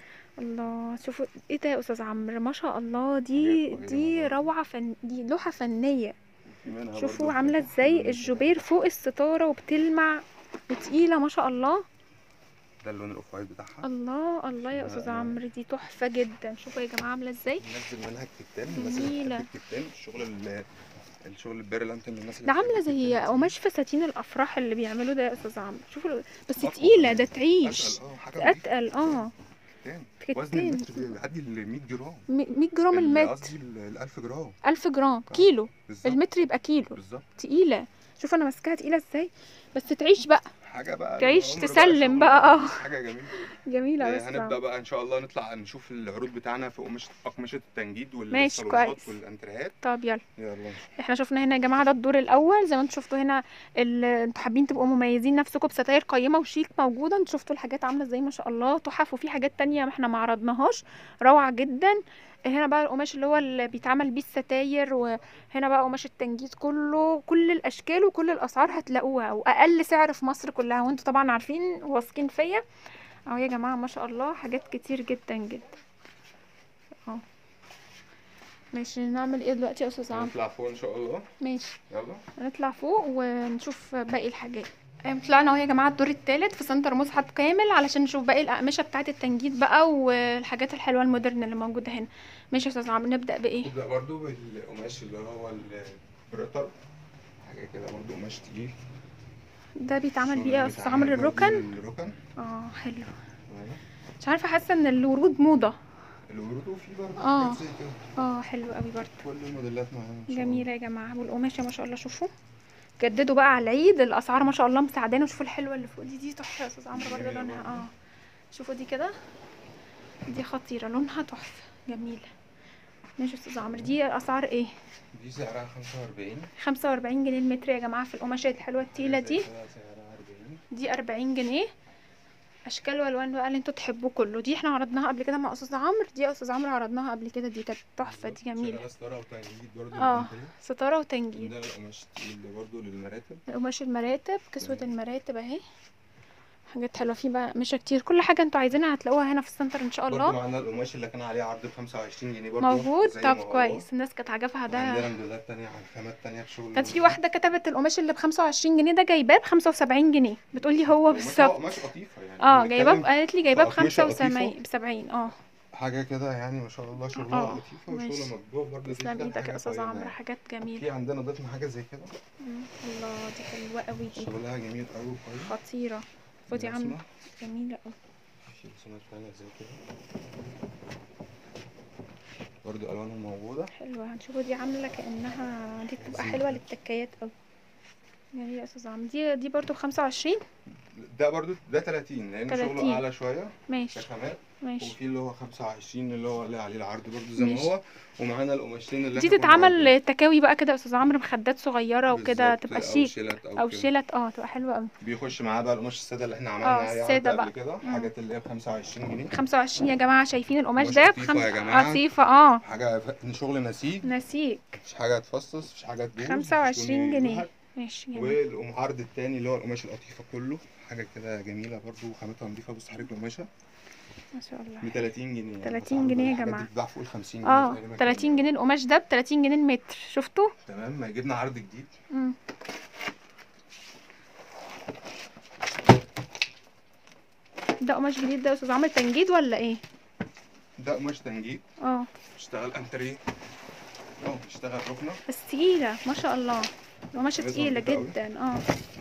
الله شوفوا ايه ده يا استاذ عمرو ما شاء الله دي حاجات دي قيمة برضه. روعه فن دي لوحه فنيه في منها شوفوا برضو عامله الحاجات ازاي اللي- الجوبير فوق الستاره وبتلمع وتقيله ما شاء الله ده اللون الاوف وايت بتاعها الله الله يا لا، استاذ لا. عمرو دي تحفه جدا شوفوا يا جماعه عامله ازاي ننزل منها الكتان الناس اللي جميلة. بتحب الكتان الشغل ال- الشغل البيرلانتين للناس اللي ده بتحب عامله زي الكتان. قماش فساتين الافراح اللي بيعملوه ده يا استاذ عمرو شوفوا بس أقوى تقيله كمان. ده تعيش أتقل، اه حاجه نضيفة. اتقل اه كتان. كتان. وزن المتر بيعدي ال 100 جرام م- 100 جرام ال- المتر قصدي ال 1000 جرام 1000 جرام كيلو بالظبط المتر يبقى كيلو بالظبط تقيله شوف انا ماسكاها تقيله ازاي بس تعيش بقى حاجه بقى تعيش العمر تسلم شغل. بقى، اه. حاجه جميله جميله آه، بس هنبدا بقى ان شاء الله نطلع نشوف العروض بتاعنا في قماش اقمشه التنجيد ماشي، والصالونات كويس. والانتريهات طب يلا يلا نشوف. احنا شفنا هنا يا جماعه ده الدور الاول زي ما انتم شفتوا هنا ال- انتوا حابين تبقوا مميزين نفسكم بستاير قيمه وشيك موجوده انتوا شفتوا الحاجات عامله ازاي ما شاء الله تحف وفي حاجات تانية ما احنا ما عرضناهاش روعه جدا هنا بقى القماش اللي هو اللي بيتعمل بيه الستاير وهنا بقى قماش التنجيد كله كل الاشكال وكل الاسعار هتلاقوها واقل سعر في مصر كلها وانتوا طبعا عارفين واثقين فيا اهو يا جماعه ما شاء الله حاجات كتير جدا جدا اهو ماشي نعمل ايه دلوقتي يا استاذ عمرو هنطلع فوق ان شاء الله ماشي يلا هنطلع فوق ونشوف باقي الحاجات آه، طلعنا اهو يا جماعه الدور الثالث في سنتر مصحف كامل علشان نشوف باقي الاقمشه بتاعه التنجيد بقى والحاجات الحلوه المودرن اللي موجوده هنا ماشي يا استاذ عمرو نبدا بايه نبدا برضو بالقماش اللي هو البريتر حاجه كده برضو قماش تقيل ده بيتعمل الشغل بيه يا اللي استاذ بيتعمل عمرو برضو الركن الركن اه حلو تمام. مش عارفه حاسه ان الورود موضه الورود وفي برضو آه. حاجات زي كده اه حلو قوي برضه كل الموديلات معانا ان شاء الله جميله يا جماعه والقماشه ما شاء الله شوفوا جددوا بقى على العيد الاسعار ما شاء الله مساعدانا وشوفوا الحلوه اللي فوق دي دي تحفه يا استاذ عمرو برضه جميلة لونها برضه. اه شوفوا دي كده دي خطيره لونها تحفه جميله ماشي يا استاذ عمرو دي اسعار ايه دي سعرها 45 خمسة وأربعين جنيه المتر يا جماعة في القماشات الحلوة التقيلة دي سعرها 40 دي أربعين جنيه أشكال وألوان بقى اللي انتوا تحبوه كله دي احنا عرضناها قبل كده مع أستاذ عمرو دي يا أستاذ عمرو عرضناها قبل كده دي كانت تحفة دي جميلة شغالة ستارة وتنجيد برضه اه للأنتريه. ستارة وتنجيد ده القماش التقيل ده برضه للمراتب قماش المراتب كسوة تمام. المراتب اهي حاجات حلوة فيه بقى مش كتير كل حاجة انتوا عايزينها هتلاقوها هنا في السنتر ان شاء برضه الله معانا القماش اللي كان عليه عرض ب 25 جنيه برضه موجود زي طب ما هو. كويس الناس كانت عجبها عندنا ده موديلات تانية على خامات تانية بشغل كانت في واحدة كتبت القماش اللي بخمسة وعشرين جنيه ده جايباه بخمسة وسبعين جنيه بتقولي هو قماش- بالظبط قماش قطيفة يعني اه بنتكلم جايباه قالت لي جايباه في أقمشة بخمسة قطيفة. وسبعين بسبعين اه حاجة كده يعني ما شاء الله شغلها اه، لطيفة ماشي. وشغلها مطبوع برضه دي تسلم كده ايدك يا حاجة استاذ قيمة عمرو يعني. حاجات جميلة في عندنا ضفنا حاجة زي كده مم. الله دي حلوة قوي دي شغلها جميل قوي وكويس خطيرة خدي يا عم رسمة. جميلة قوي في رسومات تانية زي كده برضه ألوانهم موجودة حلوة هنشوفوا دي عاملة كأنها دي بتبقى زي حلوة كده. للتكايات قوي جميلة يا استاذ عمرو دي دي برضو بخمسة وعشرين ده برضه ده 30 لأن 30. شغله أعلى شوية ماشي كخامات ماشي وفي اللي هو 25 اللي هو اللي عليه العرض برضه زي ما ماشي. هو ومعانا القماشين اللي دي احنا كنا عارضين. تتعمل تكاوي بقى كده يا استاذ عمرو مخدات صغيرة وكده بالظبط، تبقى أو شيك شيلت أو, او كده. شيلت اه تبقى حلوة قوي بيخش معاه بقى القماش الساده اللي احنا عملنا اه، عليه السادة عرض بقى. قبل كده مم. حاجات اللي هي ب 25 جنيه خمسة وعشرين يا جماعة شايفين القماش قماش ده قطيفة بخمسة يا جماعة. قطيفة اه حاجه ف- شغل نسيج نسيك مفيش حاجه تفصص مفيش حاجه تبوظ خمسة وعشرين مفيش لون جنيه يوهق. ماشي جميل والعرض التاني اللي هو القماش القطيفه كله حاجه كده جميله برضو خامتها نضيفه بص حضرتك القماشه ما شاء الله ب 30 جنيه يعني 30 العرض جنيه يا الحاجات دي جماعة. بتتباع فوق ال 50 جنيه اه تقريبا 30 كمان. جنيه القماش ده ب 30 جنيه المتر شفتوا تمام ما جبنا عرض جديد مم. ده قماش جديد ده يا استاذ عمرو تنجيد ولا ايه ده قماش تنجيد اه بيشتغل انتريه اه بيشتغل ركنه بس تقيلة ما شاء الله القماشة لازم تقيلة كده أوي. جدا اه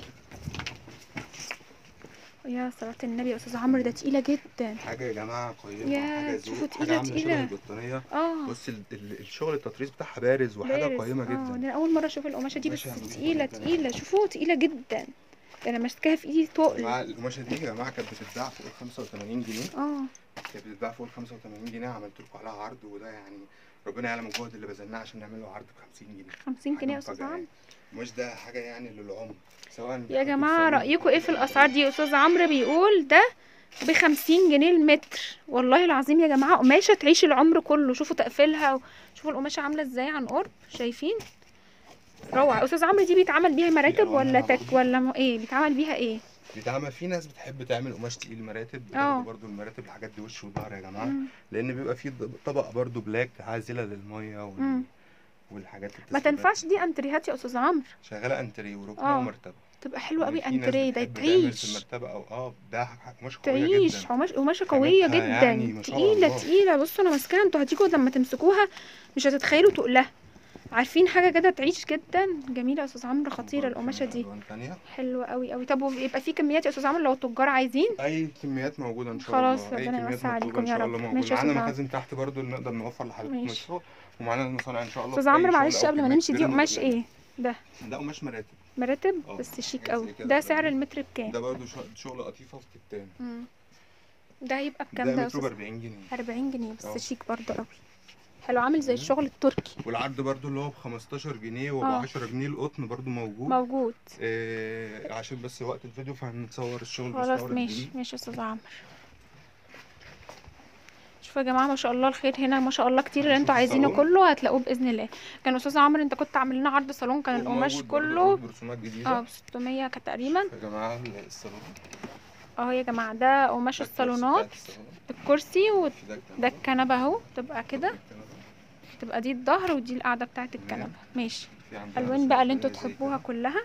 يا صلاة النبي يا استاذ عمرو ده تقيلة جدا حاجه يا جماعه قيمه يا حاجه شوفوا ذوق تقيلة حاجه عامله تقيلة. شبه البطانيه اه بص ال- ال- الشغل التطريز بتاعها بارز وحاجه بارز. قيمه اه جدا انا اول مرة اشوف القماشة دي بس قماشة نضيفة تقيلة جداً. تقيلة شوفوا تقيلة جدا ده انا ماسكاها في ايدي يا تقل جماعه القماشه دي يا جماعه كانت بتتباع فوق ال 85 جنيه اه كانت بتتباع فوق ال 85 جنيه عملت لكم عليها عرض وده يعني ربنا يعلم الجهد اللي بذلناه عشان نعمل له عرض ب 50 جنيه 50 حاجة جنيه يا استاذ مفاجأة عمرو يعني. مش ده حاجه يعني للعمر سواء يا بيحطوا جماعة الصالون، رأيكم ايه في بيحطوا الأسعار دي أستاذ عمرو بيقول ده بخمسين جنيه المتر والله العظيم يا جماعة قماشة تعيش العمر كله شوفوا تقفيلها و- شوفوا القماشة عاملة ازاي عن قرب شايفين روعة أستاذ عمرو دي بيتعمل بيها مراتب ألوانها ولا تك برضو. ولا م- ايه بيتعمل بيها ايه بيتعمل في ناس بتحب تعمل قماش تقيل مراتب اه. بتاخدوا برضو المراتب الحاجات دي وش وظهر يا جماعه مم. لان بيبقى فيه ض- طبقه برضو بلاك عازله للميه وال... مم. والحاجات ما التسريبات تنفعش دي انتريهات يا أستاذ عمرو شغاله انتريه وركنه اه. ومرتبه تبقى حلوة قوي يعني في ناس انتريه ده بتحب تعمل في تعيش المرتبه او اه ده ح- قماش قويه تعيش جدا قماش قماشة قوية خامتها جدا يعني ما شاء تقيلة الله. تقيلة بصوا انا ماسكاها انتوا هتيجوا لما تمسكوها مش هتتخيلوا تقلها عارفين حاجة كده تعيش جدا جميلة يا استاذ عمرو خطيرة برضو في القماشة منها دي ألوان تانية. حلوة قوي قوي طب ويبقى في كميات يا استاذ عمرو لو التجار عايزين اي كميات موجوده ان شاء خلاص، الله اي ربنا كميات يوسع مطلوبه عليكم ان يا شاء رب. الله موجود ماشي يا معانا أستاذ المخازن تحت برضو اللي نقدر نوفر لحضرتك ماشي. مشروع ومعانا المصانع ان شاء الله استاذ في أي عمرو شغل معلش أو قبل ما كميات نمشي دي كبيرة قماش نقدر ايه ده ده قماش مراتب مراتب اه، بس شيك حاجات قوي زي كده ده في سعر الرجل. المتر بكام ده برضو شغ- شغل قطيفه في كتان مم. ده هيبقى بكام ده ده يا مترو ب استاذ 40 جنيه 40 جنيه اه. بس شيك برضه قوي حلو عامل زي الشغل التركي والعرض برضو اللي هو ب 15 جنيه وب اه. 10 جنيه القطن برضو موجود موجود آه عشان بس وقت الفيديو فهنصور الشغل خلاص مستورد ماشي جديد. ماشي يا استاذ عمرو شوفوا يا جماعه ما شاء الله الخير هنا ما شاء الله كتير اللي هنشوف انتوا عايزينه الصالون. كله هتلاقوه باذن الله كان استاذ عمرو انت كنت عامل لنا عرض صالون كان القماش وموجود برضو كله برسومات جديده اه ب 600 كانت تقريبا يا جماعه الصالون اهو يا جماعه ده قماش ده الكرسي الصالونات بتاعت الصالون. الكرسي وده في ده الكنبة. الكنبه اهو تبقى كده الكنبة. تبقى دي الظهر ودي القعده بتاعه تمام. الكنبه ماشي في عندنا الوان رسومات بقى اللي انتوا تانية زي تحبوها كده. كلها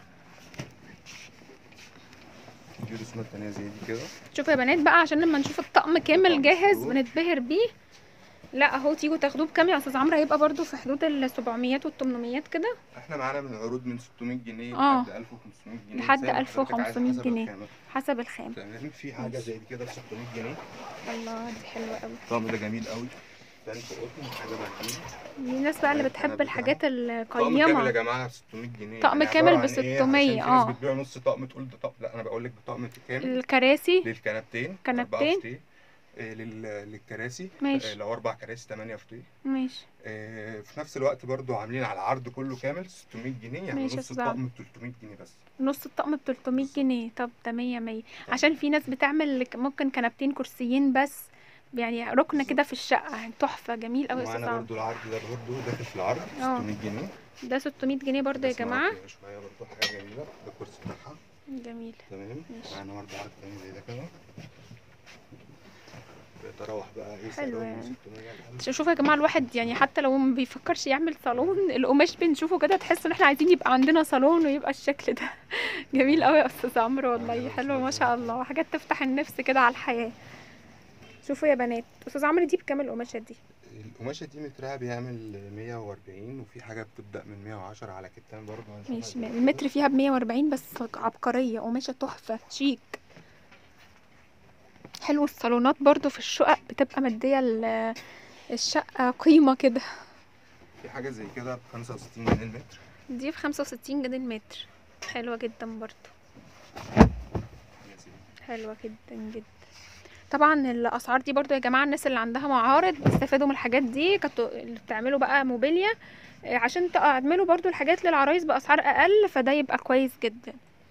في رسومات تانية زي دي كده شوفوا يا بنات بقى عشان لما نشوف الطقم كامل طقم جاهز السرور. بنتبهر بيه لا اهو تيجوا تاخدوه بكام يا استاذ عمرو هيبقى برضو في حدود ال 700 وال 800 كده احنا معانا من عروض من 600 جنيه اه. لحد 1500 جنيه لحد زي ما حضرتك عايز 1500 حسب جنيه. الخامة. حسب الخام تمام في حاجه ماشي. زي دي كده ب 600 جنيه الله دي حلوه قوي الطقم ده جميل قوي بنت قطن حاجه مهديه دي الناس بقى اللي طيب، بتحب أنا الحاجات طقم كامل يا القيمه جماعه ب 600 جنيه طقم يعني كامل عبارة ب عن إيه؟ 600 عشان في ناس اه. بتبيع نص طقم تقول ده طقم لا انا بقول لك بطقم كامل الكراسي للكنبتين كنبتين. أربعة فتيه آه، لل- للكراسي ماشي. آه، لو اربع كراسي 8 فري ماشي آه، في نفس الوقت برضو عاملين على العرض كله كامل 600 جنيه يعني ماشي يا نص أستاذ عمرو. الطقم ب 300 جنيه بس نص الطقم ب 300 جنيه طب ده مية مية عشان في ناس بتعمل ك- ممكن كنبتين كرسيين بس يعني ركن كده في الشقة تحفة جميل قوي يا استاذ ومعانا عمرو برضو العرض ده برضو داخل في العرض اه. 600 جنيه ده 600 جنيه برضه يا بس جماعة معاك شويه برضو حاجه جميله ده الكرسي بتاعها جميل تمام ماشي. معانا برضو عرض تاني زي ده كده بيتراوح بقى ايه حلو سعره من يعني. 600 ل 1000. شوفوا يا جماعة الواحد يعني حتى لو ما بيفكرش يعمل صالون القماش بنشوفه كده تحس ان احنا عايزين يبقى عندنا صالون ويبقى الشكل ده جميل قوي يا استاذ عمرو والله أيوة، حلو ما أستاذ شاء عمرو. الله حاجات تفتح النفس كده على الحياة شوفوا يا بنات استاذ عمرو دي بكام القماشة دي القماشه دي مترها بيعمل 140 وفي حاجه بتبدا من 110 على كتان برضو هنشوفها ماشي دلوقتي. المتر فيها ب 140 بس عبقرية قماشة تحفة شيك حلو الصالونات برضو في الشقق بتبقى مدية ال- الشقة قيمة كده في حاجه زي كده ب 65 جنيه المتر دي في 65 جنيه المتر حلوة جدا برضو يا سيدي. حلوة جدا جدا طبعا الاسعار دي برضو يا جماعه الناس اللي عندها معارض بيستفادوا من الحاجات دي كانتوا اللي بتعملوا بقى موبيليا آه، عشان تعملوا برضو الحاجات للعرايس باسعار اقل فده يبقى كويس جدا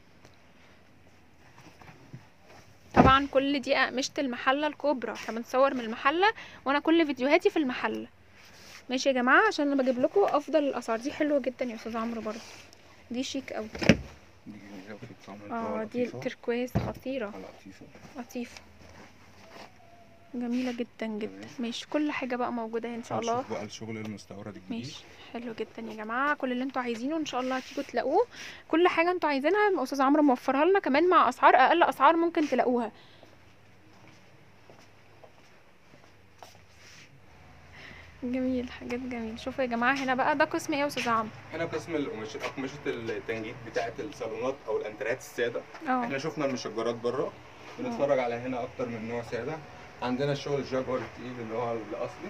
طبعا كل دي اقمشه المحله الكبرى احنا بنصور من المحله وانا كل فيديوهاتي في المحله ماشي يا جماعه عشان انا بجيب لكم افضل الاسعار دي حلوه جدا يا استاذ عمرو برضو دي شيك قوي دي جميله وفي طعم اه دي لطيفة. التركواز خطيره آه، لطيفه لطيفة جميلة جدا جدا تمام. ماشي كل حاجة بقى موجودة هنا ان شاء الله هنشوف بقى الشغل المستورد الجديد ماشي حلو جدا يا جماعة كل اللي انتوا عايزينه ان شاء الله هتيجوا تلاقوه كل حاجة انتوا عايزينها استاذ عمرو موفرها لنا كمان مع اسعار اقل اسعار ممكن تلاقوها جميل حاجات جميل شوفوا يا جماعة هنا بقى ده قسم ايه يا استاذ عمرو هنا قسم القماش اقمشه التنجيد بتاعه الصالونات او الانتريات الساده اه احنا شفنا المشجرات بره بنتفرج على هنا اكتر من نوع ساده عندنا الشغل الجاكور التقيل اللي هو الاصلي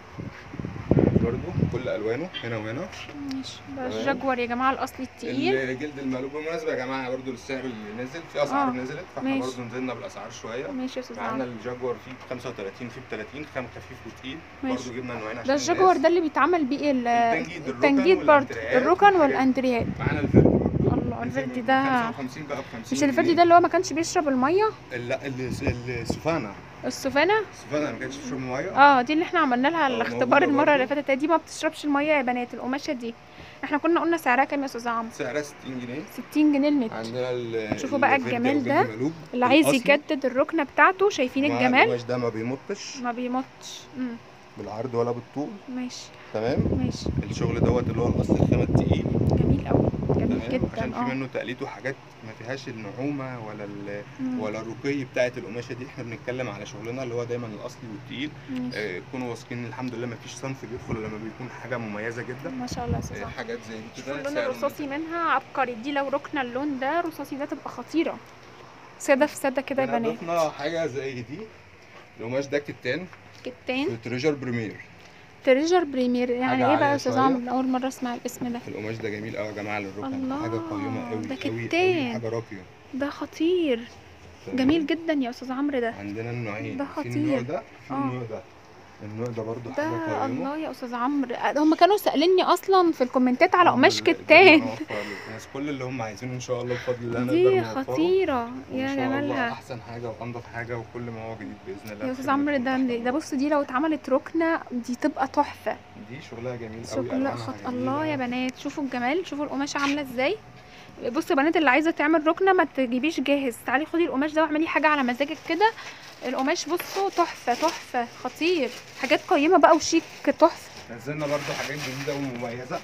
برضو كل الوانه هنا وهنا ماشي ده تمام. الجاكور يا جماعة الاصلي التقيل الجلد المقلوب بالمناسبه يا جماعه برضو السعر اللي نزل في اسعار آه، نزلت فاحنا ماشي. برضو نزلنا بالاسعار شويه ماشي يا استاذ معانا عمرو الجاكور فيه ب 35 فيه ب 30 خام خفيف وتقيل ماشي. برضو جبنا نوعين عشان ده الجاكور الناس. ده اللي بيتعمل بيه ال- التنجيد، الركن التنجيد برضه والأنتريات الركن والحاجات. والاندريات معانا الفردي برضو الله، نزل الفردي من ده- 55 بقى ب 50 مش الفردي جنيه. ده اللي هو ما كانش بيشرب الميه لا ال- السفانه السفانه السفانه ما كانتش بتشرب ميه اه دي اللي احنا عملنا لها اه، الاختبار موجودة المره برضه. اللي فاتت دي ما بتشربش الميه يا بنات القماشه دي احنا كنا قلنا سعرها كام يا استاذ عمرو سعرها 60 جنيه 60 جنيه المتر عندنا ال شوفوا بقى الفردي الجمال أو ده. جلد مقلوب اللي عايز الأصلي. يجدد الركنه بتاعته شايفين مع الجمال القماش ده ما بيمطش ما بيمطش امم بالعرض ولا بالطول ماشي تمام ماشي الشغل دوت اللي هو الاصل الخامه التقيل جميل قوي جميل تمام جدا عشان في اه منه تقليد وحاجات ما فيهاش النعومه ولا ال... مم. ولا الرقي بتاعه القماشه دي احنا بنتكلم على شغلنا اللي هو دايما الاصلي والتقيل ماشي. آه، يكونوا واثقين الحمد لله ما فيش صنف بيدخل لما بيكون حاجه مميزه جدا ما شاء الله يا استاذ آه، عمرو حاجات زي دي شوفوا كده اللون سعر الرصاصي منها عبقري دي لو ركنه اللون ده رصاصي ده تبقى خطيره ساده في ساده كده يا هنا بنات ضفنا حاجه زي دي القماش ده كتان كتان في تريجر بريمير تريجر بريمير يعني حاجة ايه بقى عالية يا استاذ شوية. عمرو اول مره اسمع الاسم ده القماش ده جميل قوي يا جماعه للركن الله، حاجه قيمه قوي ده قوي كتان. قوي حاجه راقيه ده خطير تمام؟ جميل جدا يا استاذ عمرو ده عندنا النوعين ده في النوع خطير. ده في آه. النوع ده النوع ده برضو حاجه ده قيمه الله يا استاذ عمرو هم كانوا سالني اصلا في الكومنتات على قماش الحمد لله كتان قدرنا نوفر للناس كل اللي هم عايزينه ان شاء الله بفضل الله نقدر دي نوفره. خطيره وإن يا شاء الله جمالها احسن حاجه وانضف حاجه وكل ما هو جديد باذن الله يا استاذ بخدمة عمرو ده المحترم. ده بص دي لو اتعملت ركنه دي تبقى تحفه دي شغلها جميل قوي شكلها ألوانها خط جميلة. الله يا بنات شوفوا الجمال شوفوا القماشه عامله ازاي بصوا يا بنات اللي عايزه تعمل ركنه ما تجيبيش جاهز تعالي خدي القماش ده واعملي حاجه على مزاجك كده القماش بصوا تحفه تحفه خطير حاجات قيمه بقى وشيك تحفه نزلنا برضو حاجات جديده ومميزه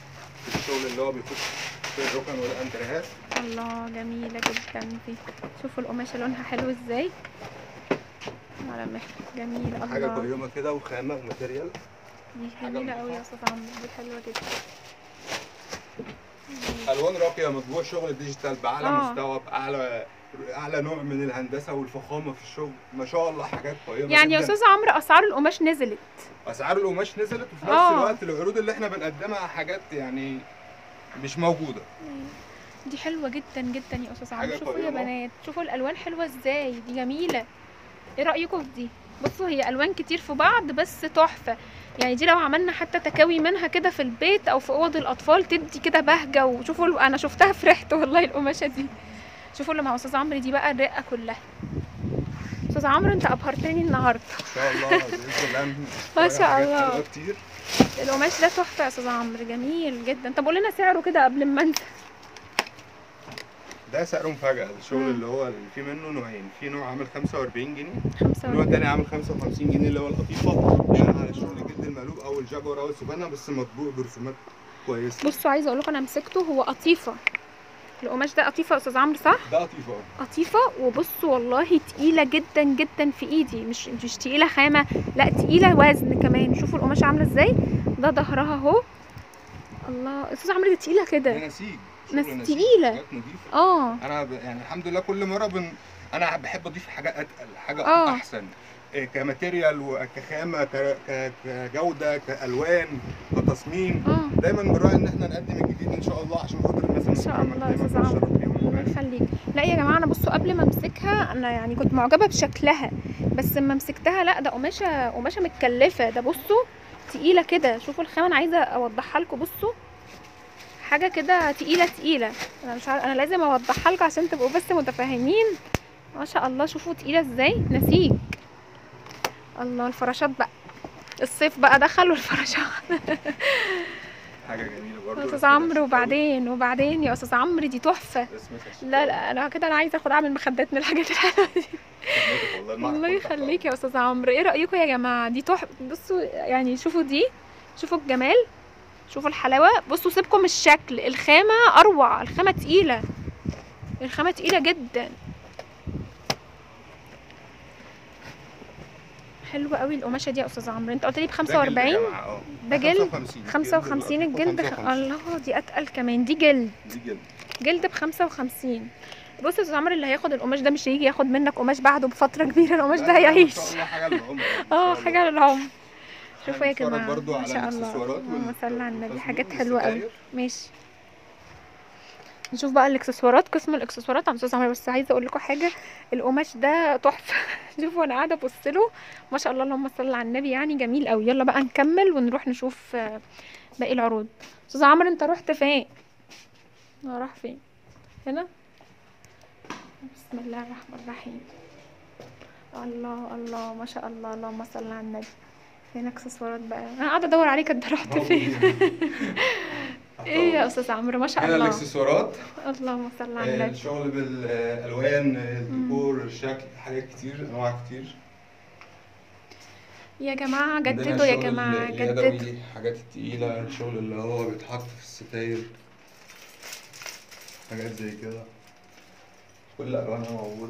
في الشغل اللي هو بيخش في الركن والانتريهات الله جميله جدا دي شوفوا القماشه لونها حلو ازاي على مهل جميله حاجه الله قيمه كده وخامه وماتيريال دي حاجة جميله قوي يا نضيفة. استاذ عمرو دي حلوه جدا الوان راقيه مطبوع شغل ديجيتال باعلى آه. مستوى باعلى اعلى نوع من الهندسه والفخامه في الشغل ما شاء الله حاجات قيمه يعني يا جداً. استاذ عمرو اسعار القماش نزلت اسعار القماش نزلت وفي نفس آه. الوقت العروض اللي احنا بنقدمها حاجات يعني مش موجوده دي حلوة جدا جدا يا استاذ حاجة عمرو شوفوا يا قيمة. بنات شوفوا الالوان حلوة ازاي دي جميلة ايه رأيكم في دي بصوا هي الوان كتير في بعض بس تحفه يعني دي لو عملنا حتى تكاوي منها كده في البيت او في اوض الاطفال تدي كده بهجه وشوفوا ال- انا شفتها فرحت والله القماشه دي شوفوا اللي مع استاذ عمرو دي بقى الرقه كلها استاذ عمرو انت ابهرتني النهارده ان شاء الله باذن الله ما شوية شاء حاجات الله. حلوة كتير القماش ده تحفه يا استاذ عمرو جميل جدا طب قول لنا سعره كده قبل ما انسى ده سعره مفاجأة الشغل مم. اللي هو اللي فيه منه نوعين في نوع عامل 45 جنيه خمسة ونوع تاني عامل 55 جنيه اللي هو القطيفة ده على شغل جلد المقلوب او الجاكور او السبانة بس مطبوع برسومات كويسة بصوا عايزه اقول لكم انا مسكته هو قطيفه القماش ده قطيفه يا استاذ عمرو صح ده قطيفة اه قطيفه وبصوا والله تقيله جدا جدا في ايدي مش مش تقيله خامه لا تقيله وزن كمان شوفوا القماشه عامله ازاي ده ظهرها اهو الله استاذ عمرو دي تقيله ده كده نسيج ناس شغل نسيج، تقيلة. حاجات نضيفة اه انا ب... يعني الحمد لله كل مرة بن... انا بحب اضيف حاجة اتقل حاجة آه. احسن إيه، كماتيريال وكخامة ك... ك... كجودة كالوان كتصميم اه دايما بنراعي ان احنا نقدم الجديد ان شاء الله عشان خاطر الناس إن شاء المحترمة الله يا دايما أستاذ عمرو. بنشرف بيهم الله يخليك لا يا جماعه انا بصوا قبل ما امسكها انا يعني كنت معجبه بشكلها بس لما مسكتها لا ده قماشه قماشه متكلفه ده بصوا تقيله كده شوفوا الخامه انا عايزه اوضحها لكم بصوا حاجه كده تقيله تقيله انا مش عارفه انا لازم اوضحها لكم عشان تبقوا بس متفاهمين ما شاء الله شوفوا تقيله ازاي نسيج الله الفراشات بقى الصيف بقى دخل والفراشات حاجه جميله برضه يا استاذ عمرو وبعدين وبعدين يا استاذ عمرو دي تحفه لا لا انا كده انا عايزه اخد اعمل مخدات من الحاجات الحلوه دي الله يخليك يا استاذ عمرو ايه رايكم يا جماعه دي تحفه بصوا يعني شوفوا دي شوفوا الجمال شوفوا الحلاوه بصوا سيبكم الشكل الخامه اروع الخامه تقيله الخامه تقيله جدا حلوه قوي القماشه دي يا استاذ عمرو انت قلت لي ب 45 ده جلد 55 الجلد خ... الله دي اتقل كمان دي جلد دي جلد جلد ب 55 بص يا استاذ عمرو اللي هياخد القماش ده مش هيجي ياخد منك قماش بعده بفتره كبيره القماش ده هيعيش ان شاء الله حاجه للعمر اه حاجه للعمر شوفوا يا هنتفرج جماعه برضو ما على شاء الله الإكسسوارات اللهم وال- صل على النبي والتصميم حاجات حلوه قوي والستاير. ماشي نشوف بقى الاكسسوارات قسم الاكسسوارات عند استاذ عمرو بس عايزه اقول لكم حاجه القماش ده تحفه شوفوا انا قاعده ابص له ما شاء الله اللهم صل على النبي يعني جميل قوي يلا بقى نكمل ونروح نشوف آه، باقي العروض استاذ عمرو انت رحت فين اه راح فين هنا بسم الله الرحمن الرحيم الله الله ما شاء الله اللهم صل على النبي فين اكسسوارات بقى انا قاعده ادور عليك انت رحت فين ايه يا استاذ عمرو ما شاء هنا الله الاكسسوارات اللهم صل على آه، النبي الشغل بالالوان الديكور الشكل حاجات كتير انواع كتير يا جماعه عندنا جددوا يا الشغل جماعه اليدوي، جددوا الحاجات التقيلة الشغل اللي هو بيتحط في الستاير حاجات زي كده كل ألوانها موجودة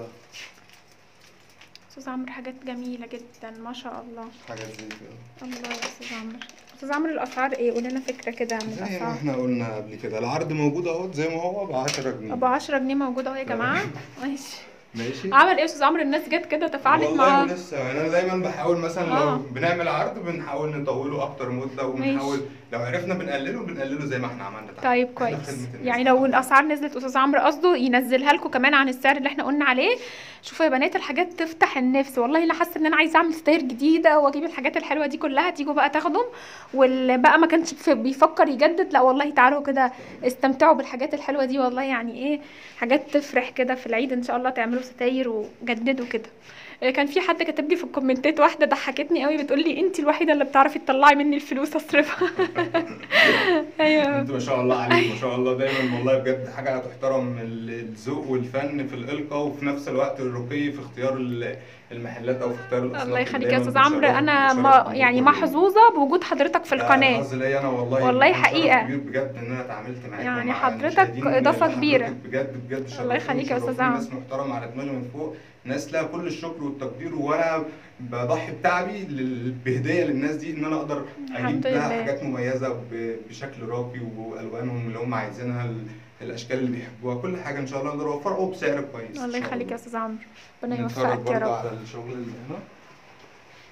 استاذ عمرو حاجات جميله جدا ما شاء الله حاجات زي كده الله يا استاذ عمرو استاذ عمرو الاسعار ايه قول لنا فكره كده عن زي ما الاسعار احنا قلنا قبل كده العرض موجود اهو زي ما هو ب 10 جنيه ابو 10 جنيه موجود اهو يا جماعه ماشي ماشي عمل ايه يا استاذ عمرو الناس جت كده تفاعلت والله معاه لسه يعني انا دايما بحاول مثلا آه. لو بنعمل عرض بنحاول نطوله اكتر مده وبنحاول لو عرفنا بنقلله بنقلله زي ما احنا عملنا تحت. طيب إحنا كويس في خدمة الناس يعني لو طبعاً. الاسعار نزلت استاذ عمرو قصده ينزلها لكم كمان عن السعر اللي احنا قلنا عليه شوفوا يا بنات الحاجات تفتح النفس والله انا حاسه ان انا عايزه اعمل ستاير جديده واجيب الحاجات الحلوه دي كلها تيجوا بقى تاخدهم واللي بقى ما كانش في- بيفكر يجدد لا والله تعالوا كده استمتعوا بالحاجات الحلوه دي والله يعني ايه حاجات تفرح كده في العيد ان شاء الله تعملوا ستاير وجددوا كده إيه، كان في حد كاتب لي في الكومنتات واحده ضحكتني قوي بتقول لي انت الوحيده اللي بتعرفي تطلعي مني الفلوس اصرفها ايوه انت ما شاء الله عليك ما شاء الله دايما والله بجد حاجه تحترم ال- الذوق والفن في الالقاء وفي نفس الوقت الرقي في اختيار ال- المحلات او في اختيار الاصناف الله اللي يخليك يا دايماً استاذ عمرو بتشرف- انا بتشرف ما بيكم يعني كل- محظوظه بوجود حضرتك في ده القناه حظ ليا انا والله والله يكون شرف حقيقة. كبير بجد ان انا اتعاملت معاك يعني ومع حضرتك المشاهدين إضافة اللي كبيرة. حضرتك بجد بجد الله شرفتوني يخليك يا أستاذ وشرفتوني، عمرو. ناس محترمه على دماغي من فوق ناس لها كل الشكر والتقدير وانا بضحي بتعبي لل- بهديه للناس دي ان انا اقدر الحمد اجيب لها لله. حاجات مميزه ب- بشكل راقي والوانهم اللي هم عايزينها ال- الاشكال اللي بيحبوها كل حاجه ان شاء الله اقدر اوفرها وبسعر كويس إن الله شاء يخليك يا استاذ عمرو ربنا نتفرج يوفقك يا برضه رب على الشغل اللي هنا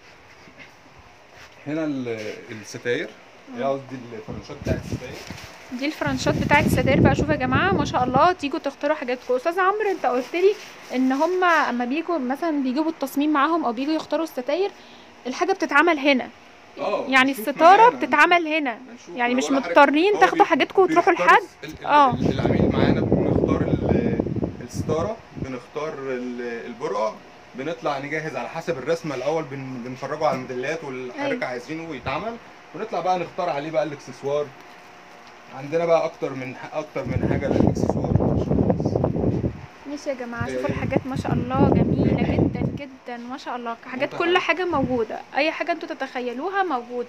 هنا ال- الستاير هي قصدي الفرنشات بتاعت الستاير دي الفرنشات بتاعت الستاير بقى شوفوا يا جماعه ما شاء الله تيجوا تختاروا حاجاتكم استاذ عمرو انت قلت لي ان هم اما بيجوا مثلا بيجيبوا التصميم معاهم او بيجوا يختاروا الستاير الحاجه بتتعمل هنا اه يعني نشوف الستاره معانا، بتتعمل هنا هنشوف. يعني أنا مش بقول لحضرتك، مضطرين هو تاخدوا بي- حاجاتكم وتروحوا بنختار لحد الس- ال- ال- اه. ال- العميل معانا بنختار ال- الستاره بنختار ال- البرقع بنطلع نجهز على حسب الرسمه الاول بن- بنفرجه على الموديلات واللي حضرتك أيوة. عايزينه يتعمل ونطلع بقى نختار عليه بقى الاكسسوار عندنا بقى اكتر من ح- اكتر من حاجه للاكسسوار ماشي يا جماعه شوفوا إيه. الحاجات ما شاء الله جميله جدا جدا ما شاء الله حاجات متعة. كل حاجه موجوده اي حاجه انتوا تتخيلوها موجوده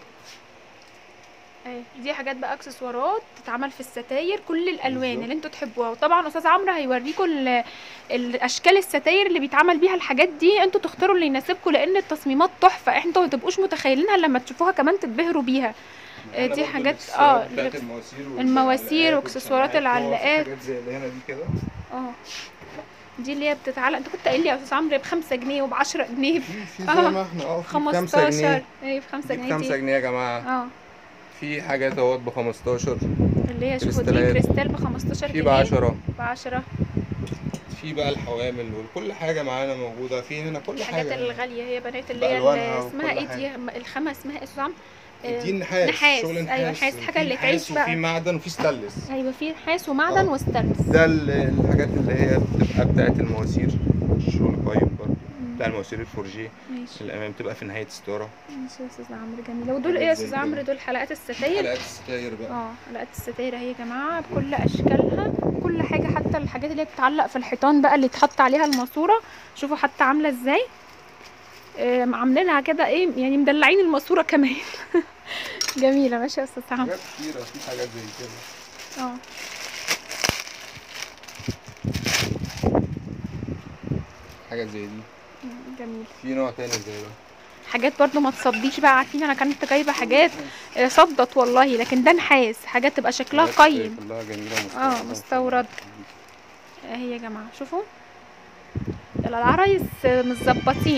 اهي دي حاجات بقى اكسسوارات تتعمل في الستاير كل الالوان بالظبط. اللي انتوا تحبوها وطبعا استاذ عمرو هيوريكم ال- الاشكال الستاير اللي بيتعمل بيها الحاجات دي انتوا تختاروا اللي يناسبكم لان التصميمات تحفه انتوا ما تبقوش متخيلينها لما تشوفوها كمان تتبهروا بيها معانا دي برضو حاجات- الإكسسوارات اه، بتاعت الاكس- المواسير المواسير والعلاقات واكسسوارات والشمعات. هو في العلاقات. حاجات زي اللي هنا دي كده اه دي اللي هي بتتعلق انت كنت قايل لي يا استاذ عمرو ب 5 جنيه وب 10 جنيه في في اه. زي ما احنا اه في بخمسة 15 جنيه ايه ب 5 دي جنيه بخمسة دي جنيه يا جماعة اه في حاجات اهوت ب 15 اللي هي شوفوا دي كريستالات. كريستال ب 15 في جنيه ب 10 ب 10 في بقى الحوامل وكل حاجة معانا موجودة في هنا كل الحاجات حاجة الغاليه هي بنات اللي هي بألوانها اللي اسمها وكل ايه دي حاجة. الخامه اسمها ايه يا استاذ عمرو آه، دي نحاس نحاس، شغل أيوة، نحاس نحاس، حاجة في اللي تعيش نحاس بقى. وفي معدن وفي ستانلس ايوه في نحاس ومعدن اه. وستانلس ده ال- الحاجات اللي هي بتبقى بتاعت المواسير الشغل قايم برضه بتاع المواسير الفورجي ماشي الامام بتبقى في نهاية ستارة ماشي يا استاذ عمرو جميله ودول ايه يا استاذ عمرو دول حلقات الستاير حلقات الستاير بقى اه حلقات الستاير اهي يا جماعه بكل اشكالها كل حاجه حتى الحاجات اللي هي بتتعلق في الحيطان بقى اللي تحط عليها الماسوره شوفوا حتى عامله ازاي آم، عاملينها كده ايه يعني مدلعين الماسوره كمان جميله ماشي يا استاذ عمرو حاجات كتيرة في حاجات زي كده اه حاجات زي دي مم، جميل في نوع تاني زي ده حاجات برضو ما تصديش بقى عارفين انا كنت جايبه حاجات آه، صدت والله لكن ده نحاس حاجات تبقى شكلها حاجات قيم كلها جميلة اه، مستورد. اهي يا جماعه شوفوا العرايس متظبطين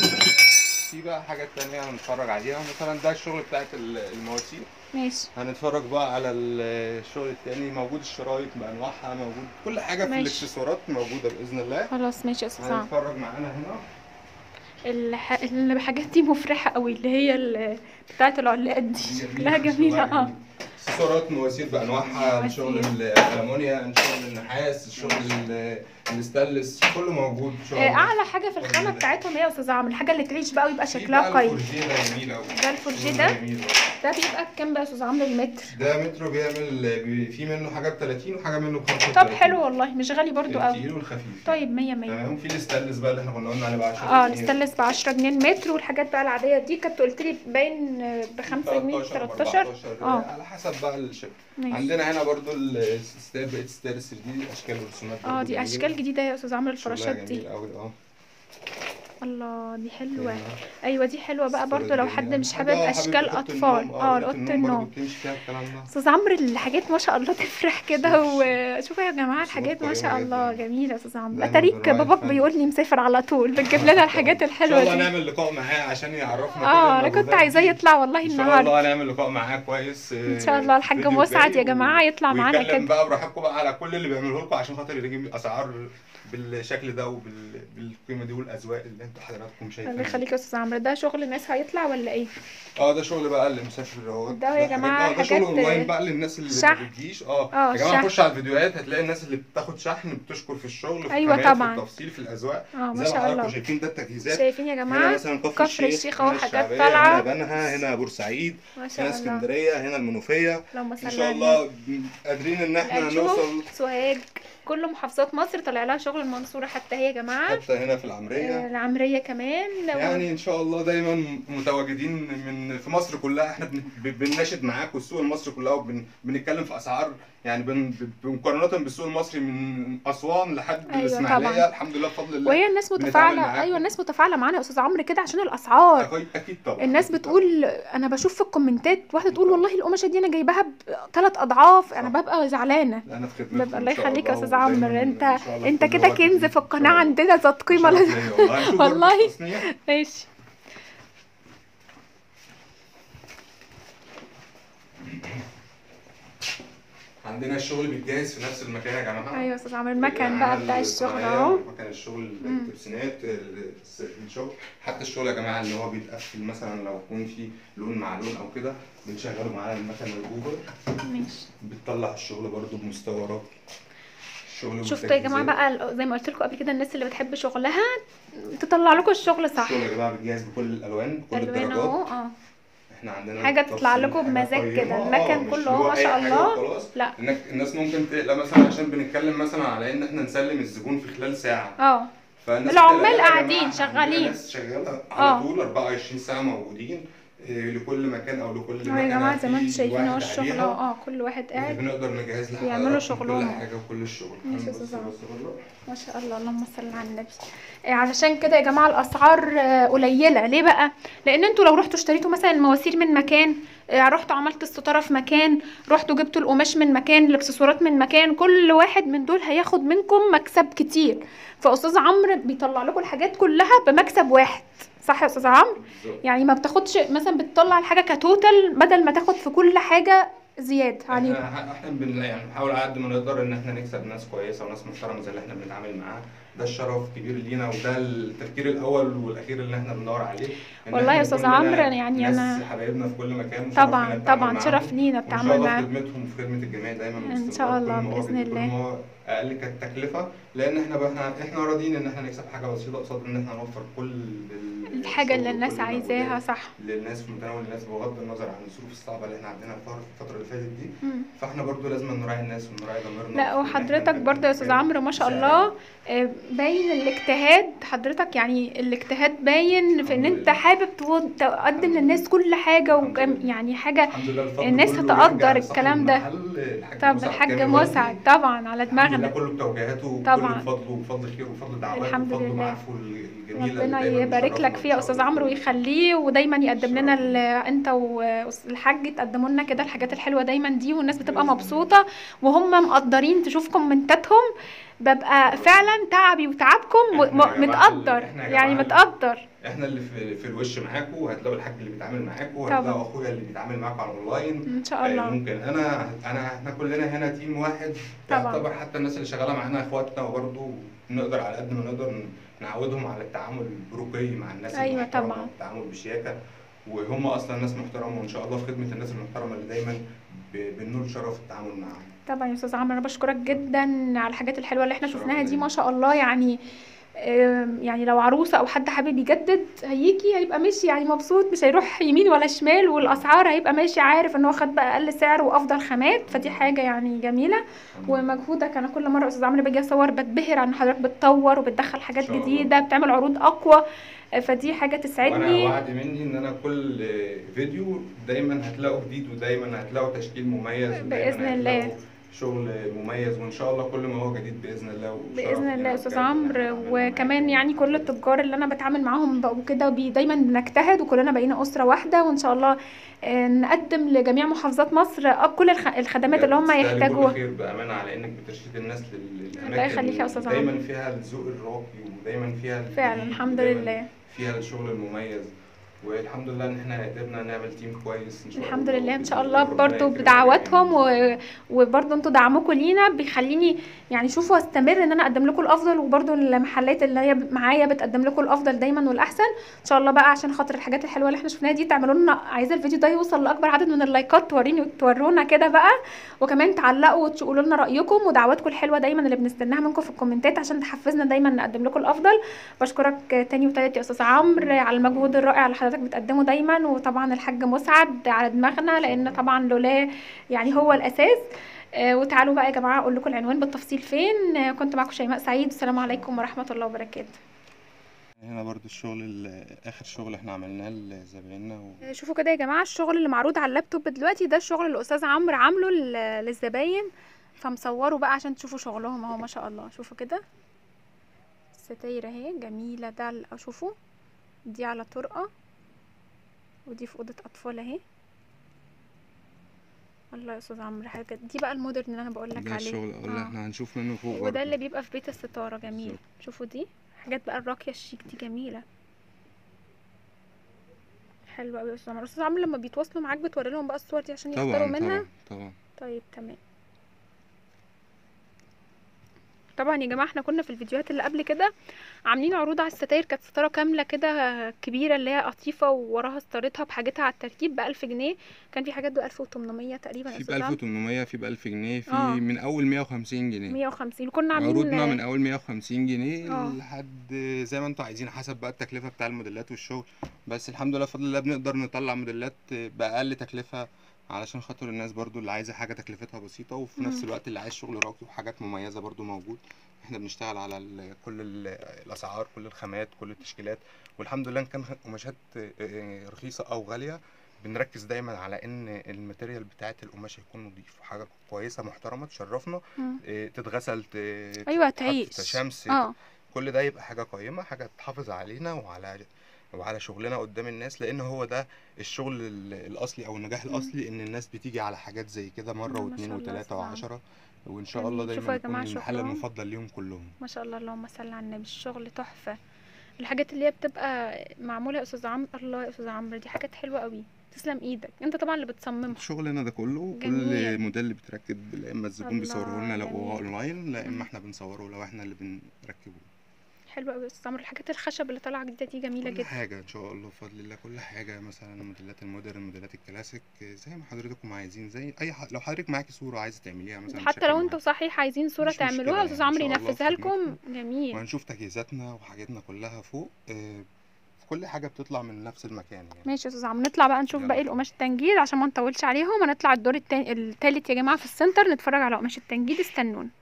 في بقى حاجات تانية هنتفرج عليها مثلا ده الشغل بتاعت ال- المواسير ماشي هنتفرج بقى على ال- الشغل التاني موجود الشرايط بأنواعها موجود كل حاجة في ماشي. الاكسسوارات موجودة بإذن الله خلاص ماشي يا استاذ عمرو هنتفرج معانا هنا الح... الحاجات دي مفرحة قوي اللي هي ال... بتاعة العلاقات دي شكلها جميلة اه اكسسوارات مواسير بأنواعها مواسير. شغل الألمونيا شغل النحاس شغل ال- الستانلس كله موجود إن شاء آه، الله اعلى حاجة في الخامة بتاعتهم هي يا استاذ عمرو الحاجة اللي تعيش بقى ويبقى في شكلها بقى قيم الفورجيه ده جميل أوي ده الفورجيه شغل ده؟ جميل أوي. ده بيبقى بكام بقى يا استاذ عمرو المتر ده مترو بيعمل بي- في منه حاجه ب 30 وحاجه منه ب 35 طب حلو والله مش غالي برضو قوي التقيل والخفيف طيب مية مية تمام في الستانلس بقى اللي احنا كنا قلنا عليه ب 10 اه الستانلس ب 10 جنيه المتر والحاجات بقى العادية دي كنت قلت لي باين ب 5 جنيه 13 اه على حسب بقى الشكل ماشي عندنا هنا برضو الستاير بقت ستاير 3 دي اشكال ورسومات اه برضو دي جميلة. اشكال جديدة يا استاذ عمرو شغلها الفراشات دي جميل قوي اه الله دي حلوة هنا. ايوه دي حلوة بقى الصورة برضو لو دي حد جميلة. مش حد- حابب اه اشكال أوضة اطفال النوم، اه أوضة اوضه برضو النوم بتمشي فيها الكلام ده استاذ عمرو الحاجات ما شاء الله تفرح كده وشوفوا يا جماعه الحاجات ما شاء قيمة الله جدا. جميله يا استاذ عمرو دايماً اتاريك بنراعي باباك الفن. بيقول لي مسافر على طول بتجيب لنا الحاجات ان شاء الحلوه الله دي نعمل لقاء معاه عشان يعرفنا كل اه انا كنت المجهودات عايزاه دي. يطلع والله ان شاء النهارده الله هنعمل لقاء معاه كويس ان شاء الله الحاج فيديو مسعد جاي يا جماعه يطلع معانا ويتكلم كده بقى براحتكم بقى على كل اللي بيعمله لكم عشان خاطر يجيب اسعار بالشكل ده وبالقيمه دي والاذواق اللي انتوا حضراتكم الله شايفينها يخليك يا استاذ عمرو ده شغل ناس هيطلع ولا ايه اه ده شغل بقى اللي مسافر اهو ده يا جماعة اه ده شغل حاجات اونلاين بقى للناس اللي شحن. ما بتجيش اه اه، يا جماعه شحن. خش على الفيديوهات هتلاقي الناس اللي بتاخد شحن بتشكر في الشغل في أيوة الخامات، طبعا. في التفصيل في الاذواق اه ما زي ما شاء حضراتكم الله شايفين ده التجهيزات شايفين يا هنا جماعه مثلا كفر كفر الشيخ الشيخ اهو هنا حاجات الشعبية، طالعة. هنا بنها هنا بورسعيد ما شاء هنا الله اسكندريه هنا المنوفيه اللهم صل ان شاء على الله قادرين ان احنا الأنشوب، نوصل سوهاج كل محافظات مصر طالع لها شغل المنصوره حتى هي يا جماعه حتى هنا في آه، العمريه العمريه كمان لو يعني ان شاء الله دايما متواجدين من في مصر كلها احنا بن- ب- بنناشد معاكم السوق المصري كلها وبنتكلم في اسعار يعني بن- ب- مقارنه بالسوق المصري من اسوان لحد أيوة الاسماعيليه طبعا. الحمد لله بفضل الله وهي الناس بنتعامل متفاعله معاكم. ايوه الناس متفاعله معانا يا استاذ عمرو كده عشان الاسعار أكيد- اكيد طبعا الناس أكيد بتقول انا بشوف في الكومنتات واحده تقول والله القماشه دي انا جايباها بثلاث اضعاف انا صح. ببقى زعلانه طبعا. انا في خدمتكم ببقى الله إن شاء يخليك يا الله، استاذ عمرو ودايماً انت إن شاء الله انت في كل كده وقت كنز إن في شاء القناه الله. عندنا ذات قيمه شرف لازم ليا والله. هنشوف برضه والله. التصنيع. ماشي عندنا الشغل بيتجهز في نفس المكان يا جماعه ايوه يا استاذ عمرو المكن يعني بقى عندنا بتاع الشغل الصنايعية، اهو مكان الشغل مم. التبسينات ال- الشغل حتى الشغل يا جماعه اللي هو بيتقفل مثلا لو يكون في لون مع لون او كده بنشغله معانا المكنه الجوبر ماشي بتطلع الشغل برضو بمستوى راقي الشغل شفتوا يا جماعه بالتجهيزات. بقى ال- زي ما قلت لكم قبل كده الناس اللي بتحب شغلها تطلع لكم الشغل صح الشغل يا جماعه بيتجهز بكل الالوان بكل الوان الدرجات اهو اه احنا عندنا حاجة تطلع تفصيل، لكم حاجة بمزاج قيمة. كده، آه، المكن مش كله اللي أهو هو ما أي شاء حاجة الله. وخلاص. لا انك الناس ممكن تقلق مثلا عشان بنتكلم مثلا على ان احنا نسلم الزبون في خلال ساعه اه فالناس العمال بتقلق، لا يا قاعدين جماعة، إحنا عندنا شغالين. ناس شغاله آه. على طول 24 ساعه موجودين إيه، لكل مكان او لكل اهو يا جماعه زي ما انتم في شايفين اهو واحد الشغل عليها. اهو اه كل واحد قاعد بنقدر نجهز لها يعملوا حضرتك شغلهم. كل حاجه وكل الشغل ماشي يا بص- أستاذ عمرو. بص بره. ما شاء الله اللهم صل على النبي آه، علشان كده يا جماعه الاسعار آه، قليله ليه بقى لان انتوا لو رحتوا اشتريتوا مثلا المواسير من مكان آه، رحتوا عملتوا الستاره في مكان رحتوا جبتوا القماش من مكان الاكسسوارات من مكان كل واحد من دول هياخد منكم مكسب كتير فاستاذ عمرو بيطلع لكم الحاجات كلها بمكسب واحد صح يا استاذ عمرو بالظبط. يعني ما بتاخدش مثلا بتطلع الحاجه كتوتال بدل ما تاخد في كل حاجه زياده عليكم احنا احنا بن يعني بنحاول على قد ما نقدر ان احنا نكسب ناس كويسه وناس محترمه زي اللي احنا بنتعامل معاها ده الشرف كبير لينا وده التفكير الاول والاخير اللي احنا بندور عليه إن والله يا إحنا أستاذ يكون لنا عمرو يعني ناس أنا- حبايبنا في كل مكان وشرف طبعا لينا التعامل طبعا معاهم. شرف لينا وان شاء التعامل الله في معاهم خدمتهم وفي خدمه الجميع دايما إن باستمرار. شاء الله كل ما هو بإذن جديد، كل الله. ما هو اقل كانت تكلفه لان احنا بقى احنا احنا راضيين ان احنا نكسب حاجه بسيطه قصاد ان احنا نوفر كل ال- الحاجه اللي الشغل الناس وكل عايزاها المجهودات صح للناس في متناول الناس بغض النظر عن الظروف الصعبه اللي احنا عندنا الفتره الفترة اللي فاتت دي مم. فاحنا برضو لازم نراعي الناس ونراعي ضميرنا لا في إن إحنا وحضرتك نقدم برضه يا استاذ حاجة عمرو ما شاء تساعد. الله آه، باين الاجتهاد حضرتك يعني الاجتهاد باين في ان الحمد انت لله. حابب تو- تقدم للناس كل حاجه الحمد وكم لله. يعني حاجه الحمد لله الفضل الناس كله تتقدر يرجع لصاحب الكلام ده. المحل، الحاج طب مسعد الحاج كامل مسعد والدي. طبعا على الحمد لله دماغنا كله بتوجيهاته وكل طبعا. بفضله وبفضل خيره وبفضل دعواته الحمد وبفضل لله. معارفه الجميله ربنا اللي دايما يبارك لك بتشرفنا فيه يا إن شاء استاذ الله. عمرو ويخليه ودايما يقدم لنا بإذن ال- انت والحاج تقدموا لنا كده الحاجات الحلوه دايما دي والناس بتبقى بإذن الله. مبسوطه وهم مقدرين تشوف كومنتاتهم ببقى فعلا تعبي وتعبكم م- إحنا يا م- جماعة متقدر إحنا يا يعني جماعة متقدر احنا اللي في, في الوش معاكم وهتلاقوا الحاج اللي بيتعامل معاكم طبعا. وهتلاقوا اخويا اللي بيتعامل معاكم على اونلاين ان شاء آه، الله ممكن انا انا احنا كلنا هنا تيم واحد طبعا. تعتبر حتى الناس اللي شغاله معانا اخواتنا وبرضه نقدر على قد ما نقدر نعودهم على التعامل برقي مع الناس أيوة المحترمة طبعا. والتعامل بشياكه وهم اصلا ناس محترمه وان شاء الله في خدمه الناس المحترمه اللي دايما ب- بننول شرف التعامل معاهم طبعا يا استاذ عمرو انا بشكرك جدا على الحاجات الحلوه اللي احنا شرف شفناها دي ليا. ما شاء الله يعني آم، يعني لو عروسه او حد حابب يجدد هيجي هيبقى ماشي يعني مبسوط مش هيروح يمين ولا شمال والاسعار هيبقى ماشي عارف ان هو خد بقى اقل سعر وافضل خامات فدي حاجه يعني جميله ومجهودك انا كل مره يا استاذ عمرو باجي اصور بتبهر عن حضرتك بتطور وبتدخل حاجات إن شاء الله. جديده بتعمل عروض اقوى فدي حاجه وانا تسعدني وعد مني ان انا كل فيديو دايما هتلاقوا جديد ودايما هتلاقوا تشكيل مميز ودايما بإذن الله. هتلاقوا شغل مميز وان شاء الله كل ما هو جديد باذن الله وشرف باذن لينا الله يا استاذ بجد إن إحنا عمرو نتعامل وكمان معاكم. يعني كل التجار اللي انا بتعامل معاهم بقوا كده بي دايما بنجتهد وكلنا بقينا اسره واحده وان شاء الله آه، نقدم لجميع محافظات مصر آه، كل الخ- الخدمات اللي هم تستاهلي كل يحتاجوها خير بامانه على انك بترشد الناس لل- للاماكن الله يخليك يا أستاذ دايما عمرو. فيها الذوق الراقي ودايما فيها فعلا الجديد الحمد ودايماً لله فيها الشغل المميز والحمد لله ان احنا قدرنا نعمل تيم كويس ان شاء الحمد الله لله ان شاء وبإذن الله ربنا برضو يكرمنا بدعواتهم جميعاً. و... وبرضو انتوا دعمكم لينا بيخليني يعني شوفوا استمر ان انا اقدم لكم الافضل وبرضو المحلات اللي هي معايا بتقدم لكم الافضل دايما والاحسن ان شاء الله بقى عشان خاطر الحاجات الحلوه اللي احنا شفناها دي تعملوا لنا عايزه الفيديو ده يوصل لاكبر عدد من اللايكات توريني تورونا كده بقى وكمان تعلقوا وتقولوا لنا رايكم ودعواتكم الحلوه دايما اللي بنستناها منكم في الكومنتات عشان تحفزنا دايما نقدم لكم الافضل بشكرك تاني وتالت يا استاذ عمرو على المجهود الرائع اللي حضرتك بتقدمه دايما وطبعا الحاج مسعد على دماغنا لان طبعا لولاه يعني هو الاساس آه، وتعالوا بقى يا جماعه اقول لكم العنوان بالتفصيل فين آه، كنت معكم شيماء سعيد السلام عليكم ورحمه الله وبركاته هنا برضو الشغل ال- اخر شغل احنا عملناه لزبايننا و... آه، شوفوا كده يا جماعه الشغل اللي معروض على اللابتوب دلوقتي ده الشغل اللي الاستاذ عمرو عامله لل- للزباين فمصوره بقى عشان تشوفوا شغلهم اهو ما شاء الله شوفوا كده الستاير اهي جميله ده ال- شوفوا دي على طرقه ودي في اوضه اطفال اهي الله يا استاذ عمرو حاجه دي بقى المودرن اللي انا بقول لك ده عليه الشغل اللي آه. احنا هنشوف منه فوق وده برضو. اللي بيبقى في بيت الستاره جميل بالظبط. شوفوا دي حاجات بقى الراقيه الشيك دي جميله حلوه قوي يا استاذ عمرو استاذ عمرو لما بيتواصلوا معاك بتوري لهم بقى الصور دي عشان يختاروا طبعا منها طبعا طبعا طيب تمام طبعا يا جماعه احنا كنا في الفيديوهات اللي قبل كده عاملين عروض على الستاير كانت ستاره كامله كده كبيره اللي هي قطيفه ووراها ستارتها بحاجتها على التركيب ب 1000 جنيه كان في حاجات ب 1800 تقريبا يا في ب أستاذ عمرو. 1800 في ب 1000 جنيه في آه. من اول 150 جنيه 150 كنا عاملين عروضنا من اول 150 جنيه آه. لحد زي ما انتوا عايزين حسب بقى التكلفه بتاع الموديلات والشغل بس الحمد لله بفضل الله بنقدر نطلع موديلات باقل تكلفه علشان خاطر الناس برضو اللي عايزه حاجه تكلفتها بسيطه وفي نفس مم. الوقت اللي عايز شغل راقي وحاجات مميزه برضو موجود احنا بنشتغل على ال كل ال الاسعار كل الخامات كل التشكيلات والحمد لله ان كان قماشات اه، رخيصه او غاليه بنركز دايما على ان الماتيريال بتاعت القماش يكون نضيف وحاجه كويسه محترمه تشرفنا مم. اه، تتغسل ت- ايوه تتحط تعيش في شمس اه كل ده يبقى حاجة قيمة حاجة تحافظ علينا وعلى وعلى شغلنا قدام الناس لان هو ده الشغل ال- الاصلي او النجاح مم. الاصلي ان الناس بتيجي على حاجات زي كده مرة ما واثنين شاء الله وثلاثة أستاذ عمرو. وعشرة وان شاء الله جميل. شوفوا دايما يا يكون جماعة المحل شغلهم. المفضل ليهم كلهم ما شاء الله اللهم صل على النبي الشغل تحفه الحاجات اللي هي بتبقى معموله يا استاذ عمرو الله يا استاذ عمرو دي حاجات حلوه قوي تسلم ايدك انت طبعا اللي بتصممها شغلنا ده كله جميل. كل موديل بيتركب لا اما الزبون الله، بيصوره لنا لو هو جميل. اونلاين لا مم. اما احنا بنصوره لو احنا اللي بنركبه حلوه قوي يا استاذ عمرو الحاجات الخشب اللي طالعه جديده دي جميله كل جدا حاجة إن شاء الله بفضل الله كل حاجة مثلا موديلات المودرن موديلات الكلاسيك زي ما حضرتكم عايزين زي أي ح... لو حضرتك معاكي صورة عايزة تعمليها مثلا حتى بشكل لو معين. انتوا صحيح عايزين صوره مفيش مشكلة تعملوها استاذ يعني، عمرو إن شاء الله ينفذها في لكم جميل وهنشوف تجهيزاتنا وحاجاتنا كلها فوق آه، كل حاجة بتطلع من نفس المكان يعني ماشي يا استاذ عمرو نطلع بقى نشوف يلا. باقي القماش التنجيد عشان ما نطولش عليهم هنطلع الدور التاني التالت يا جماعه في السنتر نتفرج على قماش التنجيد استنونا